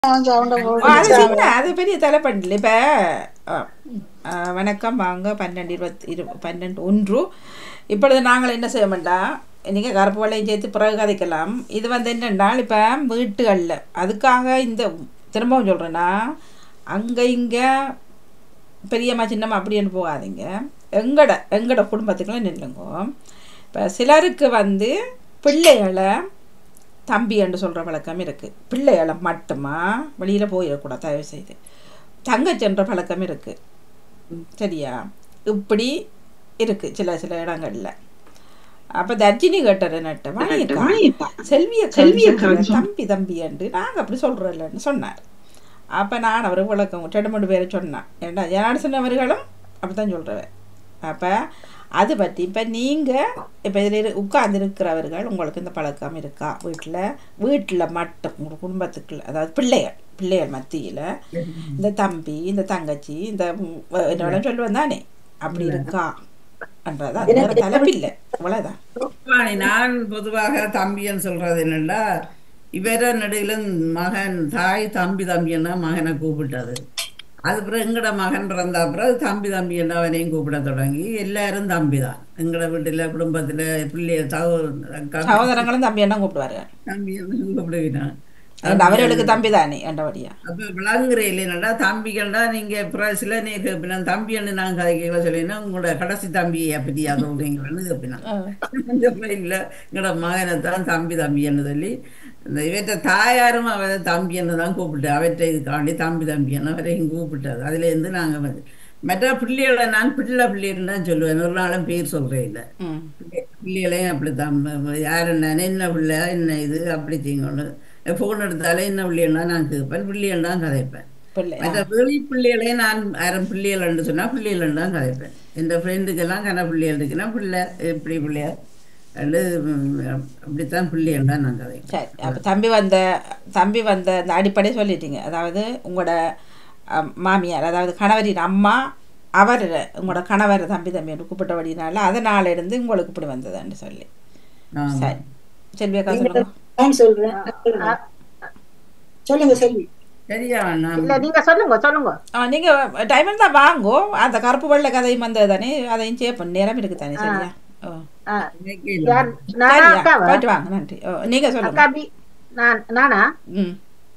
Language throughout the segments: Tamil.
சவுண்ட ஓ, அது சின்ன அது பெரிய தலைப்பண்டில் இப்போ வணக்கம் வாங்க பன்னெண்டு இருபத்தி இரு பன்னெண்டு ஒன்று இப்பொழுது நாங்கள் என்ன செய்ய வேண்டாம் நீங்கள் கருப்பு வெள்ளையும் சேர்த்து பிறகு கதைக்கலாம் இது வந்து என்னென்னால் இப்போ வீட்டுகளில் அதுக்காக இந்த திரும்பவும் சொல்கிறேன்னா அங்கே இங்கே பெரியம்மா சின்னம்மா அப்படின்னு போகாதீங்க எங்கட எங்கட குடும்பத்துக்குள்ள நில்லுங்க இப்போ சிலருக்கு வந்து பிள்ளைகளை தம்பி என்று சொல்கிற பழக்கம் இருக்குது பிள்ளைகளை மட்டுமா வெளியில் போயிடக்கூடாது தயவு செய்து தங்கச்சின்ற பழக்கம் இருக்குது சரியா இப்படி இருக்குது சில சில இடங்கள்ல அப்போ தர்ஜினி கேட்டார் நட்டு வாங்கிக்கா செல்விய செல்விய தம்பி தம்பி என்று நாங்கள் அப்படி சொல்கிறோம்லன்னு சொன்னார் அப்போ நான் அவருக்கு விளக்கம் ரெண்டு மூணு பேரை சொன்னேன் ஏன்டா ஜனார்சன் அவர்களும் அப்படி தான் சொல்கிறவன் அப்போ அது பற்றி இப்போ நீங்கள் இப்போ இதில் உட்கார்ந்து இருக்கிறவர்கள் உங்களுக்கு இந்த பழக்கம் இருக்கா வீட்டில் வீட்டில் மட்டும் உங்கள் குடும்பத்துக்குள்ள அதாவது பிள்ளைகள் பிள்ளைகள் மத்தியில் இந்த தம்பி இந்த தங்கச்சி இந்த ம், என்னோட சொல்லுவேன் தானே அப்படி இருக்கா என்றது அது வேற தலைப்பில்லை அவ்வளோதான் வாணி, நான் பொதுவாக தம்பின்னு சொல்றது என்னன்னா இவர நடுவிலும் மகன் தாய் தம்பி தம்பின்னா மகனை கூப்பிட்டது அது பிறகு எங்கட மகன் பிறந்த அப்புறம் தம்பி தம்பி என்ன அவனையும் கூப்பிட தொடங்கி எல்லாரும் தம்பி தான் எங்கட வீட்டுல குடும்பத்துல பிள்ளைய தகு அக்கா சகோதரங்களும் தம்பி என்ன கூப்பிடுவாரு தம்பி கூப்பிடுவினான் and அவர்களுக்கு தம்பி தானே என்றபடியா அப்ப விளங்குற இல்லைன்னா தம்பிகள்னா நீங்க அப்புறம் சில நீர் கேப்பினான் தம்பின்னு நான் கதைக்கல சொல்லினா உங்களோட கடைசி தம்பியை பத்தி அதை சொல்றீங்களான்னு கேப்பினான் அப்புறம் இல்ல எங்களோட மகனை தான் தம்பி தம்பின்னு சொல்லி இந்த இவற்றை தாயாரும் அவரை தம்பின்னு தான் கூப்பிட்டு அவற்றை இதுக்காண்டி தம்பி தம்பின்னு அவரையும் கூப்பிட்டது அதுல இருந்து நாங்க வந்து மற்ற பிள்ளைகளை நான் பிள்ளை பிள்ளைன்னு தான் சொல்லுவேன் ஒரு நாளும் பேர் சொல்றேன் இல்லை ம் பிள்ளைகளையும் அப்படித்தான் யார் என்ன என்ன பிள்ளை என்ன இது அப்படி செய்யணும் ஃபோன் எடுத்தாலே என்ன பிள்ளைன்னா நான் கேட்பேன் பிள்ளைகள் தான் கதைப்பேன் பிள்ளை மற்ற வெளி பிள்ளைகளே நான் யாரும் பிள்ளைகள்னு சொன்னா பிள்ளைகள் தான் கதைப்பேன் இந்த ஃப்ரெண்டுக்கெல்லாம் கன பிள்ளைகள் இருக்குன்னா பிள்ளை எப்படி பிள்ளையார் ரெண்டு ம், அப்படித்தான் பிள்ளைகள் தான் நான் கதைப்பேன் சரி அப்போ தம்பி வந்த தம்பி வந்த அந்த அடிப்படை சொல்லிட்டீங்க அதாவது உங்களோட அம், மாமியார் அதாவது கணவரின் அம்மா அவர் உங்களோட கணவர் தம்பி தம்பி என்று கூப்பிட்டபடினால அதனால இருந்து உங்களுக்கு இப்படி வந்ததுன்னு சொல்லி ஆமா. சரி செல்வி அக்கா சொல்லுங்க நான் சொல்றேன் சொல்லுங்க செல்வி சரியா நான் இல்ல நீங்க சொல்லுங்க சொல்லுங்க ஆ நீங்கள் டைம் தான் வாங்கோ அந்த கருப்பு வெள்ளை கதையும் வந்தது தானே அதையும் சேப்பன் நேரம் இருக்கு தானே சரியா ஓ ஆ, நினைக்கல. யார் நானா சரியா அக்காவா போயிட்டு வாங்க நன்றி ஓ நீங்கள் சொல்லுங்க அக்கா பி நான் நானா ம்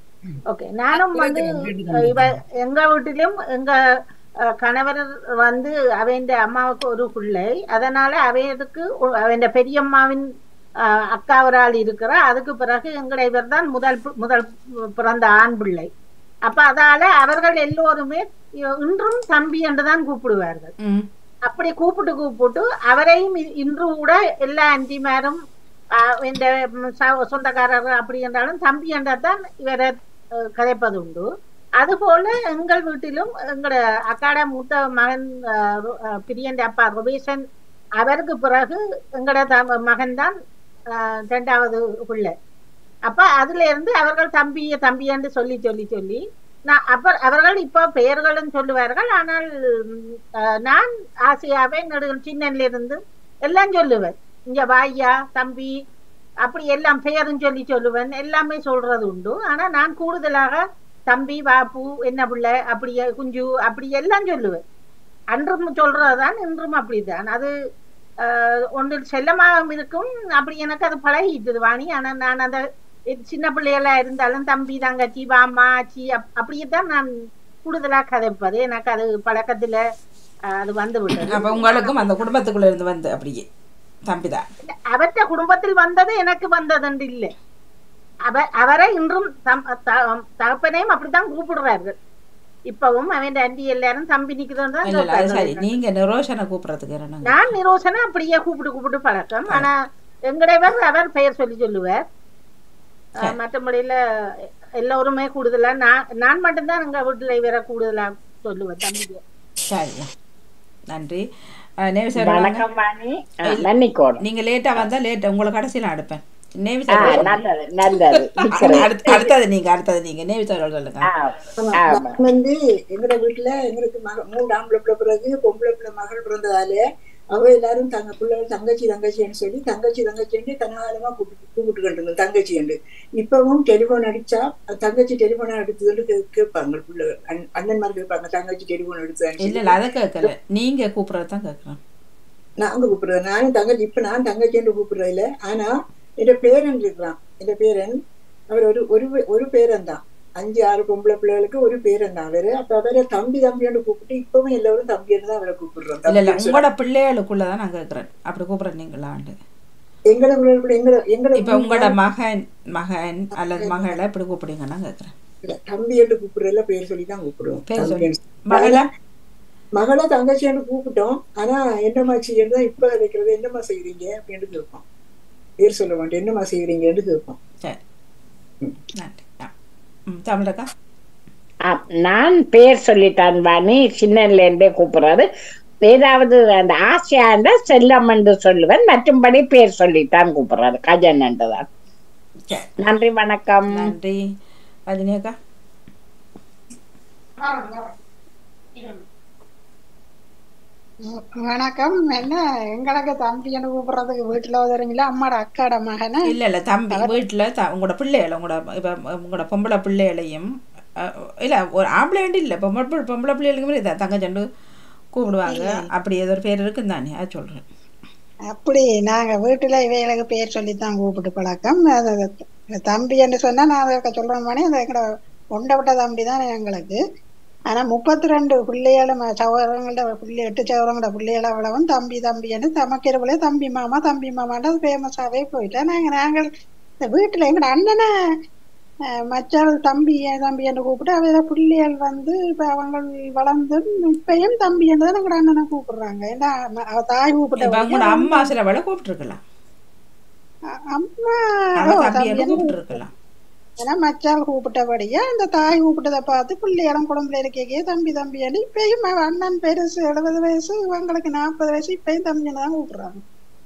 ஓகே நானும் வந்து இவ எங்க வீட்டிலும் எங்க அஹ், கணவர் வந்து அவன் அம்மாவுக்கு ஒரு பிள்ளை அதனால அவையதுக்கு அவன் பெரியம்மாவின் அஹ், அக்கா ஒரு ஆள் இருக்கிறா அதுக்கு பிறகு எங்கட இவர் தான் முதல் பி- முதல் பிறந்த ஆண் பிள்ளை அப்ப அதால அவர்கள் எல்லோருமே இ- இன்றும் தம்பி என்றுதான் கூப்பிடுவார்கள் ம் அப்படி கூப்பிட்டு கூப்பிட்டு அவரையும் இ- இன்று கூட எல்லா அஞ்சிமாரும் இந்த ம், ச- சொந்தக்காரர்கள் அப்படி என்றாலும் தம்பி என்றால் இவரை அஹ், கதைப்பது உண்டு அதுபோல எங்கள் வீட்டிலும் எங்களோட அக்காட மூத்த மகன் அஹ், ரு- அஹ், பிரியன் அப்பா ருபேசன் அவருக்கு பிறகு எங்களோட மகன் தான் ரெண்டாவது பிள்ளை அப்ப அதுல இருந்து அவர்கள் தம்பிய தம்பி என்று சொல்லி சொல்லி சொல்லி நான் அப்ப அவர்கள் இப்ப பெயர்களும் சொல்லுவார்கள் ஆனால் ம், அஹ், நான் ஆசையாவே நெடுகள் சின்னன்ல இருந்து எல்லாம் சொல்லுவேன் இங்க வாய்யா தம்பி அப்படி எல்லாம் பெயரும் சொல்லி சொல்லுவேன் எல்லாமே சொல்றது உண்டு ஆனா நான் கூடுதலாக தம்பி பாப்பு என்ன பிள்ளை அப்படியே குஞ்சு அப்படி எல்லாம் சொல்லுவேன் அன்றும் சொல்றதுதான் இன்றும் அப்படிதான் அது ஆஹ், ஒன்று செல்லமாகவும் இருக்கும் அப்படி எனக்கு அது பழகிட்டது வாணி ஆனா நான் அந்த சின்ன பிள்ளைகளா இருந்தாலும் தம்பி தங்கச்சி பாம்மா ஆச்சி அப்- அப்படியே தான் நான் கூடுதலா கதைப்பது எனக்கு அது பழக்கத்துல ஆஹ், அது வந்து விட்டது அப்போ உங்களுக்கும் அந்த குடும்பத்துக்குள்ள இருந்து வந்து அப்படியே தம்பி தான் அவற்ற குடும்பத்தில் வந்தது எனக்கு வந்ததுண்டு இல்லை அவ அவரை இன்றும் தம்- த- தகப்பனையும் அப்படித்தான் கூப்பிடுறார்கள் இப்பவும் அவன் அண்டி எல்லாரும் தம்பி நிக்குதுன்னு தான் இல்ல இல்ல அது சரி சொல்றாங்க. நீங்க நிரோஷனை கூப்பிடுறதுக்கு என்னங்க நான் நிரோசனை அப்படியே கூப்பிட்டு கூப்பிட்டு பழக்கம் ஆனா எங்கடையவர் அவர் பெயர் சொல்லி சொல்லுவார் அஹ், மற்றபடியில எல்லோருமே கூடுதலா நான் நான் மட்டும்தான் எங்க வீட்டுல இவரை கூடுதலா சொல்லுவேன் தம்பிக்கு சரி நன்றி அஹ், நேவி சார் வாங்க. வணக்கம் வாணி ஆ, மன்னிக்கோணும் நீங்க லேட்டா வந்தா லேட் உங்களை கடைசியில அடுப்பேன் நேவி ஆ, சார் நல்லது நல்லது நிக்கிறேன். அடுத்து அடுத்தது நீங்க அடுத்தது நீங்க நேவி சார் சொல்லுங்க ஆ, ஆமா. நான் வந்து எங்கட வீட்டுல எங்களுக்கு மக மூணு ஆம்பளை பிள்ளை பிறகு பொம்பளை பிள்ளை மகள் பிறந்ததால அவ எல்லாரும் தங்க பிள்ளைகள் தங்கச்சி தங்கச்சின்னு சொல்லி தங்கச்சி தங்கச்சின்னு கனகாலமா கூப்பிட்டு கூப்பிட்டு இருந்தது தங்கச்சி என்று இப்பவும் டெலிபோன் அடிச்சா தங்கச்சி டெலிபோன் எடுத்ததுன்னு கே- கேட்பாங்க பிள்ளைகள் அண்ணன் அண்ணன்மார் கேட்பாங்க தங்கச்சி டெலிபோன் இல்ல எடுத்தா இல்ல அதை கேட்கல நீங்க கூப்பிடுறது தான் கேட்கறேன் நாங்க கூப்பிடுறேன் நானும் தங்கச்சி இப்ப நான் தங்கச்சின்னு கூப்பிடுறது இல்ல ஆனா என் பேரன் இருக்கிறான் என் பேரன் அவர் ஒரு ஒரு பே- ஒரு பேரன் தான் அஞ்சு ஆறு பொம்பளை பிள்ளைகளுக்கு ஒரு பேரன் தான் அவரு அப்ப அவரை தம்பி தம்பியாண்டு கூப்பிட்டு இப்பவும் எல்லாரும் தம்பின்னு தான் அவரை கூப்பிடுறோம் இல்ல இல்ல தம்பின்னு சொல்லி. உங்களோட பிள்ளைகளுக்குள்ளதான் நான் கேட்கறேன் அப்படி கூப்பிடுறேன் நீங்களாண்டு எங்கட பிள்ளைகள் எங்கட எங்கட இப்ப உங்களோட மகன் மகன் அல்லது மகளை இப்படி கூப்பிடுங்கன்னா கேட்கறேன் இல்ல, தம்பி என்று கூப்பிடுறதுல பேர் சொல்லி தான் கூப்பிடுவோம் பேர் தம்பி சொல்லி என்று. மகளை மகளை தங்கச்சின்னு கூப்பிட்டோம் ஆனா என்னம்மா செய்யறதா இப்ப வைக்கிறது என்னம்மா செய்யறீங்க அப்படின்னு கேட்போம் பேர் சொல்ல மாட்டோம் என்னம்மா செய்யறீங்கன்னு கேட்போம் சரி நன்றி ஆ. ம் தமிழக்கா ஆ, நான் பேர் சொல்லிட்டான் வாணி சின்னல இருந்தே கூப்பிடுறாரு ஏதாவது அந்த ஆசையாண்ட செல்லம் என்று சொல்லுவேன் மற்றும்படி பேர் சொல்லித்தான் கூப்பிடுறாரு கஜன் என்றுதான் சரி நன்றி வணக்கம் நன்றி ரஜினி அக்கா வணக்கம் என்ன எங்களுக்கு தம்பின்னு கூப்பிடுறதுக்கு வீட்டுல உதறீங்களா அம்மாட அக்காட மகனை இல்ல இல்ல தம்பி வீட்டுல த உங்களோட பிள்ளைகளை உங்களோட இப்ப உங்களோட பொம்பளை பிள்ளைகளையும் அஹ், இல்ல ஒரு ஆம்பளைண்டு இல்ல பொம்பளை பிள்ளை- பொம்பளை பிள்ளைகளுக்குமே இதை தங்கச்சண்டு கூப்பிடுவாங்க அப்படி ஏதோ ஒரு பேர் இருக்குன்னு தானே அது சொல்றேன் அப்படி நாங்க வீட்டுல இவைகளுக்கு பேர் சொல்லித்தான் கூப்பிட்டு பழக்கம் அது அது தம்பி என்று சொன்னா நான் அதை சொல்றேன் மணி அந்த எங்கட கொண்ட விட்ட தம்பி தான் எங்களுக்கு ஆனா முப்பத்தி ரெண்டு பிள்ளைகளும் சகோதரங்களோட பிள்ளை எட்டு சகோதரங்களோட பிள்ளைகள் அவ்வளவும் தம்பி தம்பி என்று தமக்கிறவளே தம்பி மாமா தம்பி மாமான்னு அது ஃபேமஸாவே போயிட்டேன் நாங்க நாங்கள் இந்த வீட்டுல எங்கட அண்ணனை அஹ், மச்சாள் தம்பி ஏன் தம்பி என்று கூப்பிட்டு அவையில பிள்ளைகள் வந்து இப்ப அவங்க வளர்ந்து இப்பயும் தம்பி என்று தான் எங்கட அண்ணனை கூப்பிடுறாங்க ஏன்னா அவ தாய் இப்ப கூப்பிட்ட உங்களோட அம்மா சில வேலை கூப்பிட்டுருக்கலாம் அம்மா அவ ஓ, தம்பி தம்பி என்று என்று கூப்பிட்டுருக்கலாம் ஏன்னா மச்சால் கூப்பிட்டபடியா அந்த தாய் கூப்பிட்டதை பார்த்து பிள்ளைகளும் குடும்பத்துல இருக்கே தம்பி தம்பி என்று இப்பயும் அவ அண்ணன் பெருசு எழுபது வயசு இவங்களுக்கு நாற்பது வயசு இப்பயும் தம்பின்னு தான் கூப்பிடுறாங்க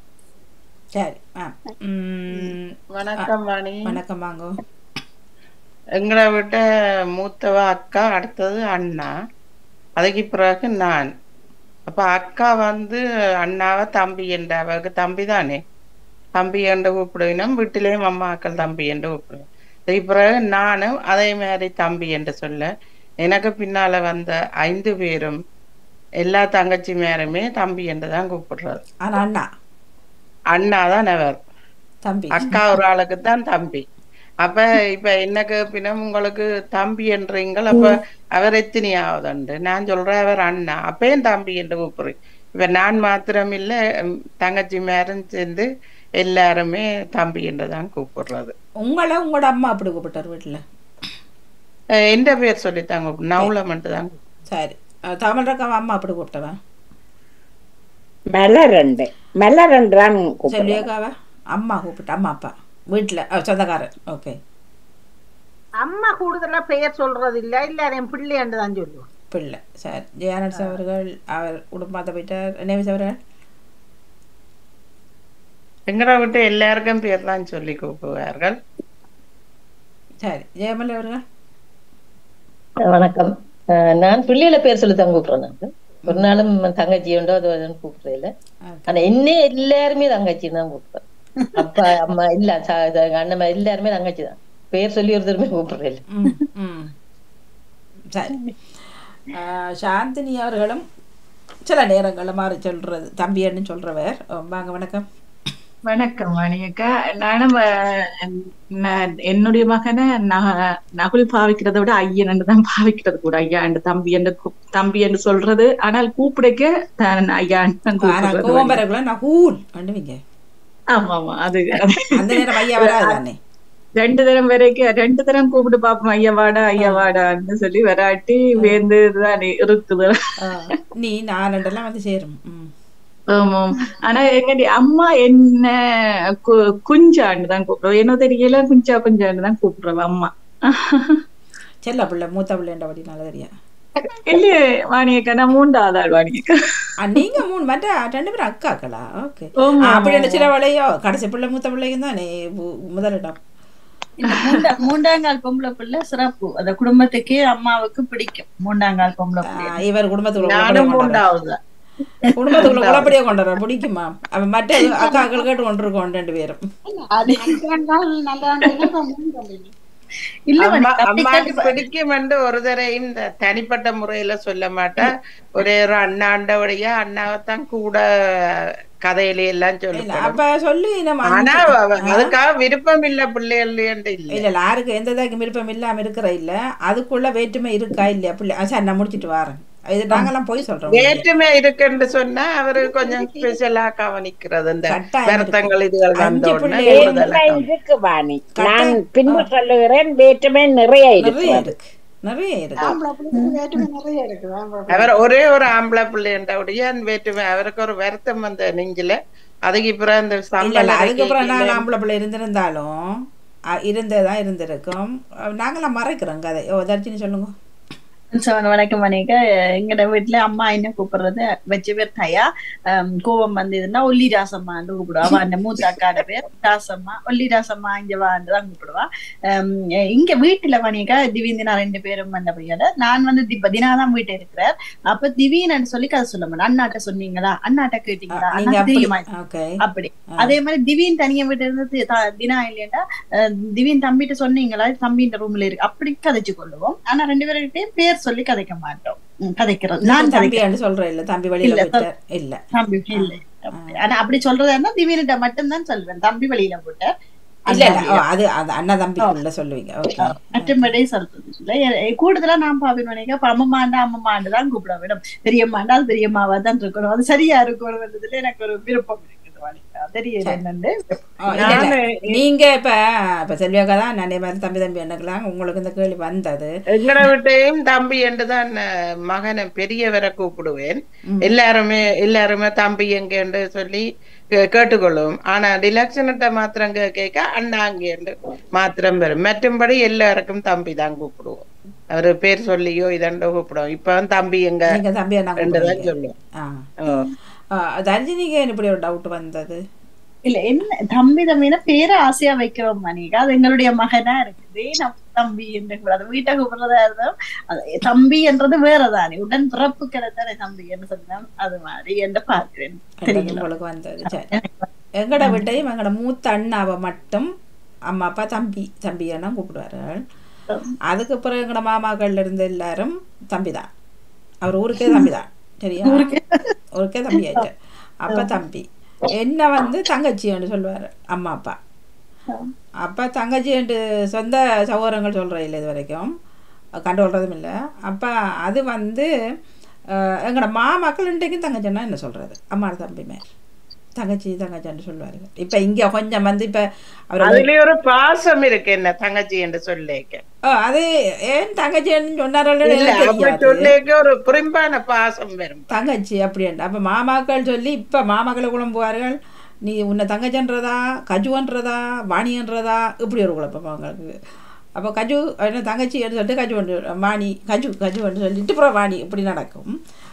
சரி ஆ ம், வணக்கம் வாணி வணக்கம் வாங்க எங்களை விட்ட மூத்தவ அக்கா அடுத்தது அண்ணா அதுக்கு பிறகு நான் அப்ப அக்கா வந்து அண்ணாவை தம்பி என்ற அவருக்கு தம்பி தானே தம்பி என்று கூப்பிடுவினோம் வீட்டிலேயும் அம்மாக்கள் தம்பி என்று கூப்பிடுவேன் அதுக்கு பிறகு நானும் அதே மாதிரி தம்பி என்று சொல்ல எனக்கு பின்னால வந்த ஐந்து பேரும் எல்லா தங்கச்சி மேருமே தம்பி என்று தான் கூப்பிடுறது ஆனா அண்ணா அண்ணா தான் அவர் தம்பி அக்கா ஒரு ஆளுக்கு தான் தம்பி அப்ப இப்ப எனக்கு பின்னம் உங்களுக்கு தம்பி என்றீங்கள் அப்ப அவர் எத்தனையாவதுண்டு நான் சொல்றேன் அவர் அண்ணா அப்பயும் தம்பி என்று கூப்பிடுறேன் இப்ப நான் மாத்திரம் இல்ல ம், தங்கச்சி மேரும் சேர்ந்து எல்லாருமே தம்பி என்று தான் கூப்பிடுறது உங்களை உங்களோட அம்மா அப்படி கூப்பிட்டார் வீட்டுல அஹ் எந்த பேர் சொல்லித்தான் கூப்பிடு நவுலமன்ட்டு தான் கூப்பிடு. சரி அஹ், தமிழரக்கா அம்மா அப்படி கூப்பிட்டவன் மலரண்டு மலரண்டு தான் கூப்பிடுறாரு செல்வியக்காவ அம்மா கூப்பிட்டு அம்மா அப்பா வீட்டுல அஹ், சொந்தக்காரர் ஓகே அம்மா கூடுதலா பெயர் சொல்றது இல்ல இல்ல என் பிள்ளையாண்டு தான் சொல்லுவோம் பிள்ளை சரி ஜெயானட்ஸ் அவர்கள் அவர் குடும்பத்தை போயிட்டார் நேவிஸ் அவர்கள் எங்களை விட்டு எல்லாருக்கும் பேர் தான் சொல்லி கூப்பிடுவார்கள் சரி ஜெயமல் அவர்கள் வணக்கம் அஹ் நான் பிள்ளையில பேர் சொல்லி தான் கூப்பிடுறேன் நான். ஒரு நாளும் தங்கச்சி உண்டோ அது அதுன்னு கூப்பிடுறது இல்ல ஆனா என்ன எல்லாருமே தங்கச்சி தான் கூப்பிடுறேன் அப்பா அம்மா இல்ல ச- ச- எங்க அண்ணன் மாதிரி எல்லாருமே தங்கச்சி தான் பேர் சொல்லி ஒருத்தருமே கூப்பிடுறது இல்ல ம் ம் சரி அஹ், சாந்தினி அவர்களும் சில நேரங்களில் மாறி சொல்றது தம்பியன்னு சொல்றவர் அஹ், வாங்க வணக்கம் வணக்கம் மணியக்கா நானும் அஹ், நான் என்னுடைய மகனை ந- நகுல் பாவிக்கிறதை விட ஐயன் தான் பாவிக்கிறது கூட ஐயா என்று தம்பி என்று கூப்- தம்பி என்று சொல்றது ஆனால் கூப்பிடைக்க தான் ஐயா தான் ஆனா கூப்பிடுறது கோவம் வரக்குள்ள நான் ஹூல் பண்ணுவீங்க ஆமா ஆமா அது அந்த நேரம் ஐயா வராது தானே ரெண்டு தரம் வரைக்கும் ரெண்டு தரம் கூப்பிட்டு பாப்போம் ஐயா வாடா ஐயா வாடான்னு சொல்லி வராட்டி வேந்து தான் இருக்குது அஹ், நீ நான் ரெண்டெல்லாம் வந்து சேரும் ம் ஆமாம் ஆனா எங்கடி அம்மா என்ன கு- குஞ்சான்னு தான் கூப்பிடுவோம் என்ன தெரியல குஞ்சா குஞ்சான்னு தான் கூப்பிடுறவ அம்மா செல்ல பிள்ளை மூத்த பிள்ளைன்றபடி நல்ல தெரியா இல்லையே வாணியக்கா நான் மூன்றாவது ஆள் வாணியக்கா அஹ், நீங்க மூணு மற்ற ரெண்டு பேரும் அக்காக்களா ஓகே ஆமா, அப்படி என்ன சில வளையோ கடைசி பிள்ளை மூத்த பிள்ளைங்க தானே மு- முதலிடம் இந்த மூண்டா மூண்டாங்கால் பொம்பளை பிள்ளை சிறப்பு அந்த குடும்பத்துக்கே அம்மாவுக்கு பிடிக்கும் மூண்டாங்கால் பொம்பளை பிள்ளை அஹ், இவர் குடும்பத்துக்குள்ள நானும் கூப்பிட மாட்டாரா? மூன்றாவது குடும்பத்துக்குள்ள குழப்படியே கொண்டு வர பிடிக்குமா அவன் மற்ற அக்காக்கள் கேட்டு கொண்டிருக்கோம் ரெண்டு பேரும் இல்ல மணி அம்மா அப்படி அம்மாக்கு கண்டிப்பா- பிடிக்கும் என்று ஒரு தரையும் இந்த தனிப்பட்ட முறையில சொல்ல மாட்டேன் ஒரே ஒரு அண்ணாண்டபடியா அண்ணாவைத்தான் கூட கதையில எல்லாம் இல்ல சொல்லுவேன் அப்ப சொல்லி நம்ம ஆனா அஞ்சு- அவ- அதுக்காக விருப்பம் இல்ல பிள்ளைகள் இல்ல இல்ல இல்ல யாருக்கு எந்த இதாக்கு விருப்பம் இல்லாம இருக்கிற இல்ல அதுக்குள்ள வேற்றுமை இருக்கா இல்லையா பிள்ளை ஆ, சரி நான் முடிச்சிட்டு வரேன் இது நாங்கெல்லாம் போய் சொல்றோம் வேற்றுமை இருக்குன்னு சொன்னா அவரு கொஞ்சம் ஸ்பெஷலா கவனிக்கிறது இந்த கட்டாயம் வருத்தங்கள் இதுகள் வந்த அஞ்சு உடனே பிள்ளைகள் கூடுதலா வேற்றுமை இருக்கு வாணி நான் பின்பு சொல்லுகிறேன் வேற்றுமை நிறைய நிறைய இருக்கு இருக்கு நிறைய இருக்கு ஆம்பளை பிள்ளைங்களுக்கு வேற்றுமை நிறைய இருக்குது ஆம்பளை அவர் ஒரே ஒரு ஆம்பளை பிள்ளைன்றபடியே வேற்றுமை அவருக்கு ஒரு வருத்தம் வந்த நெஞ்சில அதுக்கு அப்புறம் இந்த இல்ல இல்ல சம்பளம் அதுக்கப்புறம் நான் ஆம்பளை பிள்ளை இருந்திருந்தாலும் அ, இருந்ததா இருந்திருக்கும் அ, நாங்கெல்லாம் மறைக்கிறோம் கதை ஓ தர்ஜினி சொல்லுங்க சோன வணக்கம் மணிக்க எங்கட வீட்டுல அம்மா என்ன கூப்பிடுறது வச்ச பேர் தயா ஆம், கோவம் வந்ததுன்னா ஒல்லி ராசம்மான்னு கூப்பிடுவா அவ அந்த மூத்த அக்காட பேர் ராசம்மா ஒல்லி ராசம்மா இங்க வான்னு தான் கூப்பிடுவா ஆம், இங்க வீட்டுல மணிக்க திவீந்தினா ரெண்டு பேரும் வந்த பையன நான் வந்து திப்ப தினா தான் வீட்டு இருக்கிறார் அப்ப திவீனன்னு சொல்லி கதை சொல்ல மாட்டேன் அண்ணாட்ட சொன்னீங்களா அண்ணாட்ட கேட்டீங்களா நீங்க அண்ணா அப்படி தெரியுமா ஓகே அப்படி அதே மாதிரி திவீன் தனியா வீட்டு இருந்து த- தினா இல்லையா திவீன் தம்பிட்ட சொன்னீங்களா தம்பின்ற ரூம்ல இருக்கு அப்படி கதைச்சு கொள்ளுவோம் ஆனா ரெண்டு பேர்கிட்டயும் பேர் சொல்லி கதைக்க மாட்டோம் ம், கதைக்கிறது நான் நான் கதைக்கிறேன் தம்பியான்னு சொல்றேன் இல்ல தம்பி வெளியில இல்ல, போயிட்டார் இல்ல தம்பி இல்ல ஆனா அப்படி சொல்றதா இருந்தா திவீன்கிட்ட மட்டும்தான் சொல்வேன் தம்பி வெளியில போட்டார் இல்ல இல்ல ஓ, அது அது அண்ணா தம்பிக்குள்ள சொல்லுவீங்க ஓகே மற்றபடி சொல்றது இல்ல எ- கூடுதலா நான் பாவின் நினைக்க அப்ப அம்மம்மாண்டா அம்மம்மாண்டு தான் கூப்பிட வேணும் பெரியம்மாண்டா அது பெரியம்மாவா தான் இருக்கணும் அது சரியா இருக்கணும்ன்றதுல எனக்கு ஒரு விருப்பம் இருக்குது வனிதா. தெரியல என்னன்னு ஓ, இல்ல, இல்ல. நீங்க இப்ப இப்ப செல்வியாக்கா தான் நிறைய மாதிரி தம்பி தம்பி என்னக்கலாம் உங்களுக்கு இந்த கேள்வி வந்தது எங்கட வீட்டையும் தம்பி என்று தான் அஹ், மகனை பெரியவரை கூப்பிடுவேன் எல்லாருமே எல்லாருமே தம்பி எங்கன்னு சொல்லி கே- கேட்டுக்கொள்ளும் ஆனா டிலக்ஷன்கிட்ட மாத்திரம் கே- கேட்க அண்ணா அங்கேன்னு மாத்திரம் வரும் மற்றும்படி எல்லாருக்கும் தம்பி தான் கூப்பிடுவோம் அவரு பேர் சொல்லியோ இதண்டோ கூப்பிடுவோம் இப்ப வந்து தம்பி எங்க நீங்க தம்பி என்ன ரெண்டு தான் கூப்பிடுவீங்க? சொல்லுவோம் ஆ. ஓ. ஆ, தர்ஜினிக்கு இப்படி ஒரு டவுட் வந்தது இல்ல என்ன தம்பி தம்பினா பேரை ஆசையா வைக்கிறோம் மணிகா அது எங்களுடைய மகனா இருக்குது நம்ம தம்பி என்று கூடாது வீட்டை கூப்பிடுறதா இருந்தாலும் அது தம்பி என்றது வேறதானே உடன் பிறப்பு கிடைத்தானே தம்பி என்று சொன்னா அது மாதிரி என்று பார்க்கிறேன் என்றது தெரியல உங்களுக்கு வந்தது சரி எங்கட வீட்டையும் எங்கட மூத்த அண்ணாவை மட்டும் அம்மா அப்பா தம்பி தம்பி எல்லாம் கூப்பிடுவார்கள் அதுக்கப்புறம் எங்கட மாமாக்கள்ல இருந்து எல்லாரும் தம்பி தான் அவர் ஊருக்கே தம்பி தான் சரியா ஊருக்கே தம்பி ஆயிட்டு அப்ப தம்பி என்ன வந்து தங்கச்சின்னு சொல்லுவாரு அம்மா அப்பா அப்பா தங்கச்சி என்று சொந்த சகோதரங்கள் சொல்கிற இல்லை இது வரைக்கும் கண்டுகொள்றதும் இல்லை அப்போ அது வந்து அஹ், எங்களோட மாமக்கள் இன்றைக்கும் தங்கச்சின்னா என்ன சொல்கிறது அம்மா தம்பி மேல் தங்கச்சி தங்கச்சின்னு சொல்லுவாரு இப்போ இங்கே கொஞ்சம் வந்து இப்போ அவர் அதுலயே ஒரு பாசம் இருக்கு என்ன தங்கச்சி என்று சொல்லிக்க அது ஏன் தங்கச்சின்னு சொன்னார்கள் இல்ல அப்படி சொல்லிக்க ஒரு புரிம்பான பாசம் வரும் தங்கச்சி அப்படின்ட்டு அப்போ மாமாக்கள் சொல்லி இப்போ மாமாக்களை குழம்புவார்கள் நீ உன்னை தங்கச்சின்றதா கஜுன்றதா வாணின்றதா இப்படி ஒரு குழப்பம் அவங்களுக்கு அப்போ கஜு என்ன தங்கச்சின்னு சொல்லிட்டு கஜு ஒன்று வாணி கஜு கஜுன்னு சொல்லிட்டு அப்புறம் வாணி இப்படி நடக்கும்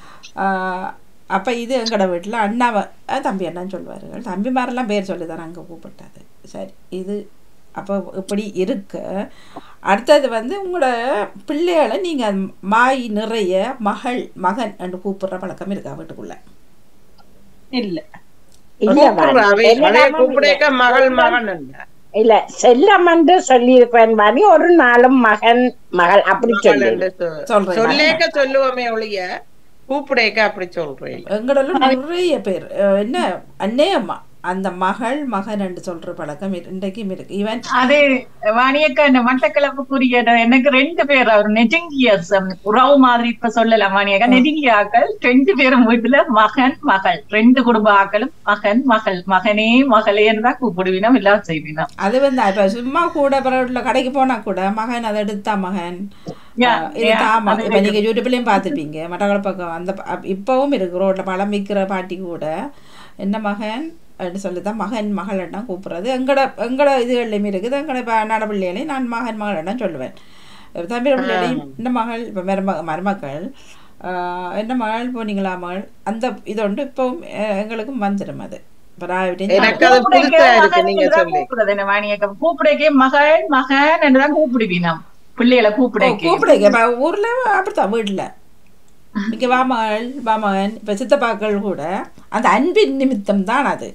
அப்போ இது எங்கட வீட்டில் அண்ணாவை அஹ் தம்பி அண்ணான்னு சொல்லுவார்கள் தம்பி மாதிரிலாம் பேர் சொல்லி தான் அங்கே கூப்பிட்டது சரி இது அப்போ இப்படி இருக்கு அடுத்தது வந்து உங்களோட பிள்ளைகளை நீங்கள் மாய் நிறைய மகள் மகன் என்று கூப்பிடுற பழக்கம் இருக்கா வீட்டுக்குள்ள இல்ல இல்ல கூப்பிடுறா, வாணி. அவை- அதே செல்லம்மா கூப்பிடேக்க இல்ல. மகள் மகன் இல்ல. இல்ல செல்லம் என்று சொல்லியிருப்பேன் வாணி ஒரு நாளும் மகன் மகள் அப்படி மகள் சொல்லி என்று சொ- சொல்றேன் சொல்லேக்க சொல்லுவோமே ஒழிய கூப்பிடேக்க அப்படி சொல்றேன் எங்களெல்லாம் நிறைய பேர் அஹ் என்ன அண்ணே அம்மா அந்த மகள் மகன் என்று சொல்ற பழக்கம் இரு- இன்றைக்கும் இருக்கு ஈவன் அது வாணியக்கா இந்த மட்டக்களப்புக்குரிய எனக்கு ரெண்டு பேர் அவர் நெருங்கிய சம்- உறவு மாதிரி இப்ப சொல்லலாம் வாணியக்கா நெருங்கிய ஆக்கள் ரெண்டு பேரும் வீட்டுல மகன் மகள் ரெண்டு குடும்ப ஆக்களும் மகன் மகள் மகனே மகளேன்னு தான் கூப்பிடுவினோம் எல்லாம் செய்வினோம் அது வந்து இப்ப சும்மா கூட பிறகுல கடைக்கு போனா கூட மகன் அதை எடுத்தா மகன் Yeah, அஹ் இது yeah, தாமா அது இப்ப நீங்க யூடியூப்லயும் பார்த்துருப்பீங்க மட்டக்கள பக்கம் அந்த ப- அப்- இப்பவும் இருக்கு ரோட்ல பழம் விற்கிற பாட்டி கூட என்ன மகன் அப்படின்னு சொல்லி தான் மகன் மகள்னா கூப்பிடுறது எங்கட எங்கட இதுகள்லையும் இருக்குது எங்கட இப்போ நடப்பிள்ளைகளையும் நான் மகன் மகள்னா சொல்லுவேன் தம்பி பிள்ளைகளையும் இந்த மகள் இப்போ மரும மருமக்கள் ஆஹ் என்ன மகள் போனீங்களா மகள் அந்த இது ஒன்று இப்பவும் அஹ் எங்களுக்கும் வந்துடும் அது இப்போ நான் எனக்கு அது புதுசா இருக்கு நீங்க சொல்லி கூப்பிடுறது என்ன வாணியக்கா கூப்பிடக்கே மகள் மகன் என்றுதான் கூப்பிடுவினோம் பிள்ளைகளை கூப்பிடக்கே கூப்பிடுங்க இப்போ ஊரில் அப்படித்தான் வீட்டில் இங்கே வாமகள் வாமகன் இப்போ சித்தப்பாக்கள் கூட அந்த அன்பின் நிமித்தம் தான் அது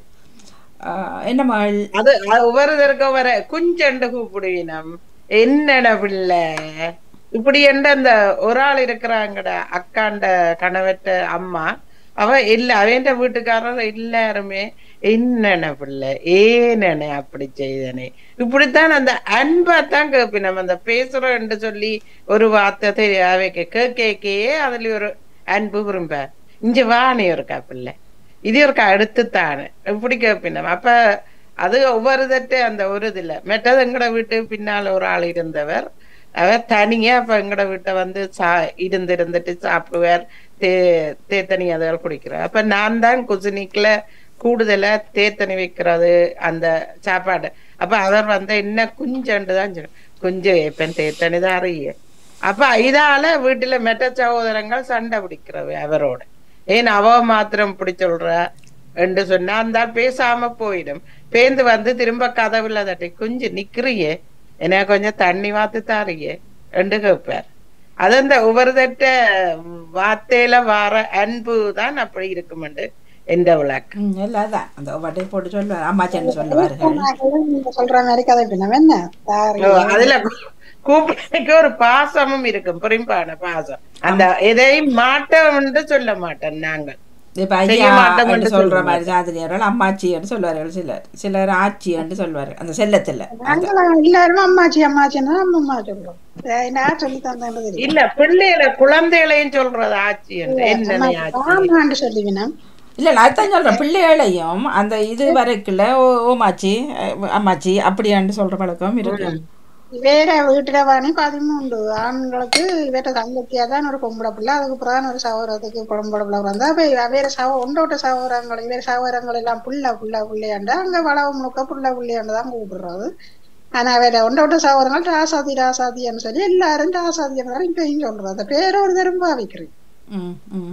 ஆஹ் என்ன மகள் அது அது ஒவ்வொருத்தருக்கு வர குஞ்சண்டு கூப்பிடுவினம் என்னட பிள்ளை இப்படி என்ற அந்த ஒரு ஆள் இருக்கிறாங்கட அக்காண்ட கணவற்ற அம்மா அவ இல்ல அவன் வீட்டுக்காரர் எல்லாருமே என்னென்ன பிள்ளை ஏனென அப்படி செய்தனே இப்படித்தான் அந்த அன்பா தான் கேப்பினம் அந்த பேசுறோம்னு சொல்லி ஒரு வார்த்தை தெரிய அவைக்கு கேக்கையே அதுல ஒரு அன்பு விரும்ப இங்க வாணி இருக்கா பிள்ளை இது இருக்கா அடுத்துத்தானே இப்படி கேப்பினம் அப்ப அது ஒவ்வொரு தட்டு அந்த ஒரு இதுல மெட்டது எங்கட வீட்டு பின்னால ஒரு ஆள் இருந்தவர் அவர் தனியா அப்ப எங்கட வீட்டை வந்து சா இருந்து இருந்துட்டு சாப்பிடுவார் தே தேத்தனி அதுகள் குடிக்கிறார் அப்ப நான் தான் குசினிக்குல கூடுதலா தேத்தனி வைக்கிறது அந்த சாப்பாடு அப்ப அவர் வந்து என்ன குஞ்சண்டு தான் சொல்லு குஞ்சு வைப்பேன் தேத்தனி தான் அறிய அப்ப இதால வீட்டுல மெட்ட சகோதரங்கள் சண்டை பிடிக்கிறவை அவரோட ஏன் அவ மாத்திரம் இப்படி சொல்ற என்று சொன்னா அந்த ஆள் பேசாம போயிடும் பேந்து வந்து திரும்ப கதவுல தட்டி குஞ்சு நிக்கிறியே என்ன கொஞ்சம் தண்ணி வாத்து தாரியே என்று கேட்பார் அது அந்த ஒவ்வொரு தட்ட வார்த்தையில வார அன்பு தான் அப்படி இருக்குமெண்டு எந்த விளக்கு ம் இல்லாதான் அந்த வட்டை போட்டு சொல்லுவார் அம்மாச்சன்னு சொல்லுவார்கள் நீங்க சொல்ற மாதிரி கதை பின்னம் என்ன தாரி ஓ, அதுல கூ- கூப்பிடுறதுக்கு ஒரு பாசமும் இருக்கும் புரிம்பான பாசம் அந்த எதையும் மாட்டோம்னு சொல்ல மாட்டோம் நாங்கள் இப்போ செய்ய ஐயா மாட்டோம் என்று என்று சொல்ற சொல்லுவாங்க. மாதிரி சாதனையர்கள் அம்மாச்சின்னு சொல்லுவார்கள் சிலர் சிலர் ஆச்சின்னு சொல்லுவார்கள் அந்த செல்லத்தில் நாங்களும் எல்லாரும் அம்மாச்சி அம்மாச்சின்னா அம்மா சொல்றோம் நான் சொல்லி தந்தேன் தெரியும் இல்ல பிள்ளைகளை குழந்தைகளையும் சொல்றது ஆட்சி என்று என்ன ஆட்சி ஆமாண்டு சொல்லுவினம் இல்லை நான் தான் சொல்கிறேன் பிள்ளைகளையும் அந்த இது வரைக்குள்ள ஓ ஓமாச்சி அஹ், அம்மாச்சி அப்படியான்னு சொல்ற பழக்கம் இருக்கு வேற வீட்டுல வாணி பதிமூன்று ஆண்களுக்கு வேற தங்கச்சியா தான் ஒரு பொம்பளை பிள்ளை அதுக்கு பிரதான ஒரு சகோதரத்துக்கு பொம்பளை பிள்ளை பிறந்தா அப்ப வேற சவ ஒன்றோட்ட சகோதரங்கள் வேற சகோதரங்கள் எல்லாம் புள்ள புள்ள புள்ளையாண்டா அங்க வளவு முழுக்க புள்ள புள்ளையாண்டு தான் கூப்பிடுறது ஆனா வேற ஒன்றோட்ட சகோதரங்கள் ராசாதி ராசாதின்னு சொல்லி எல்லாரும் ராசாதின்னு தான் இப்பயும் சொல்றது அந்த பேர ஒரு தரம் பாவிக்கிறேன் ம் ம்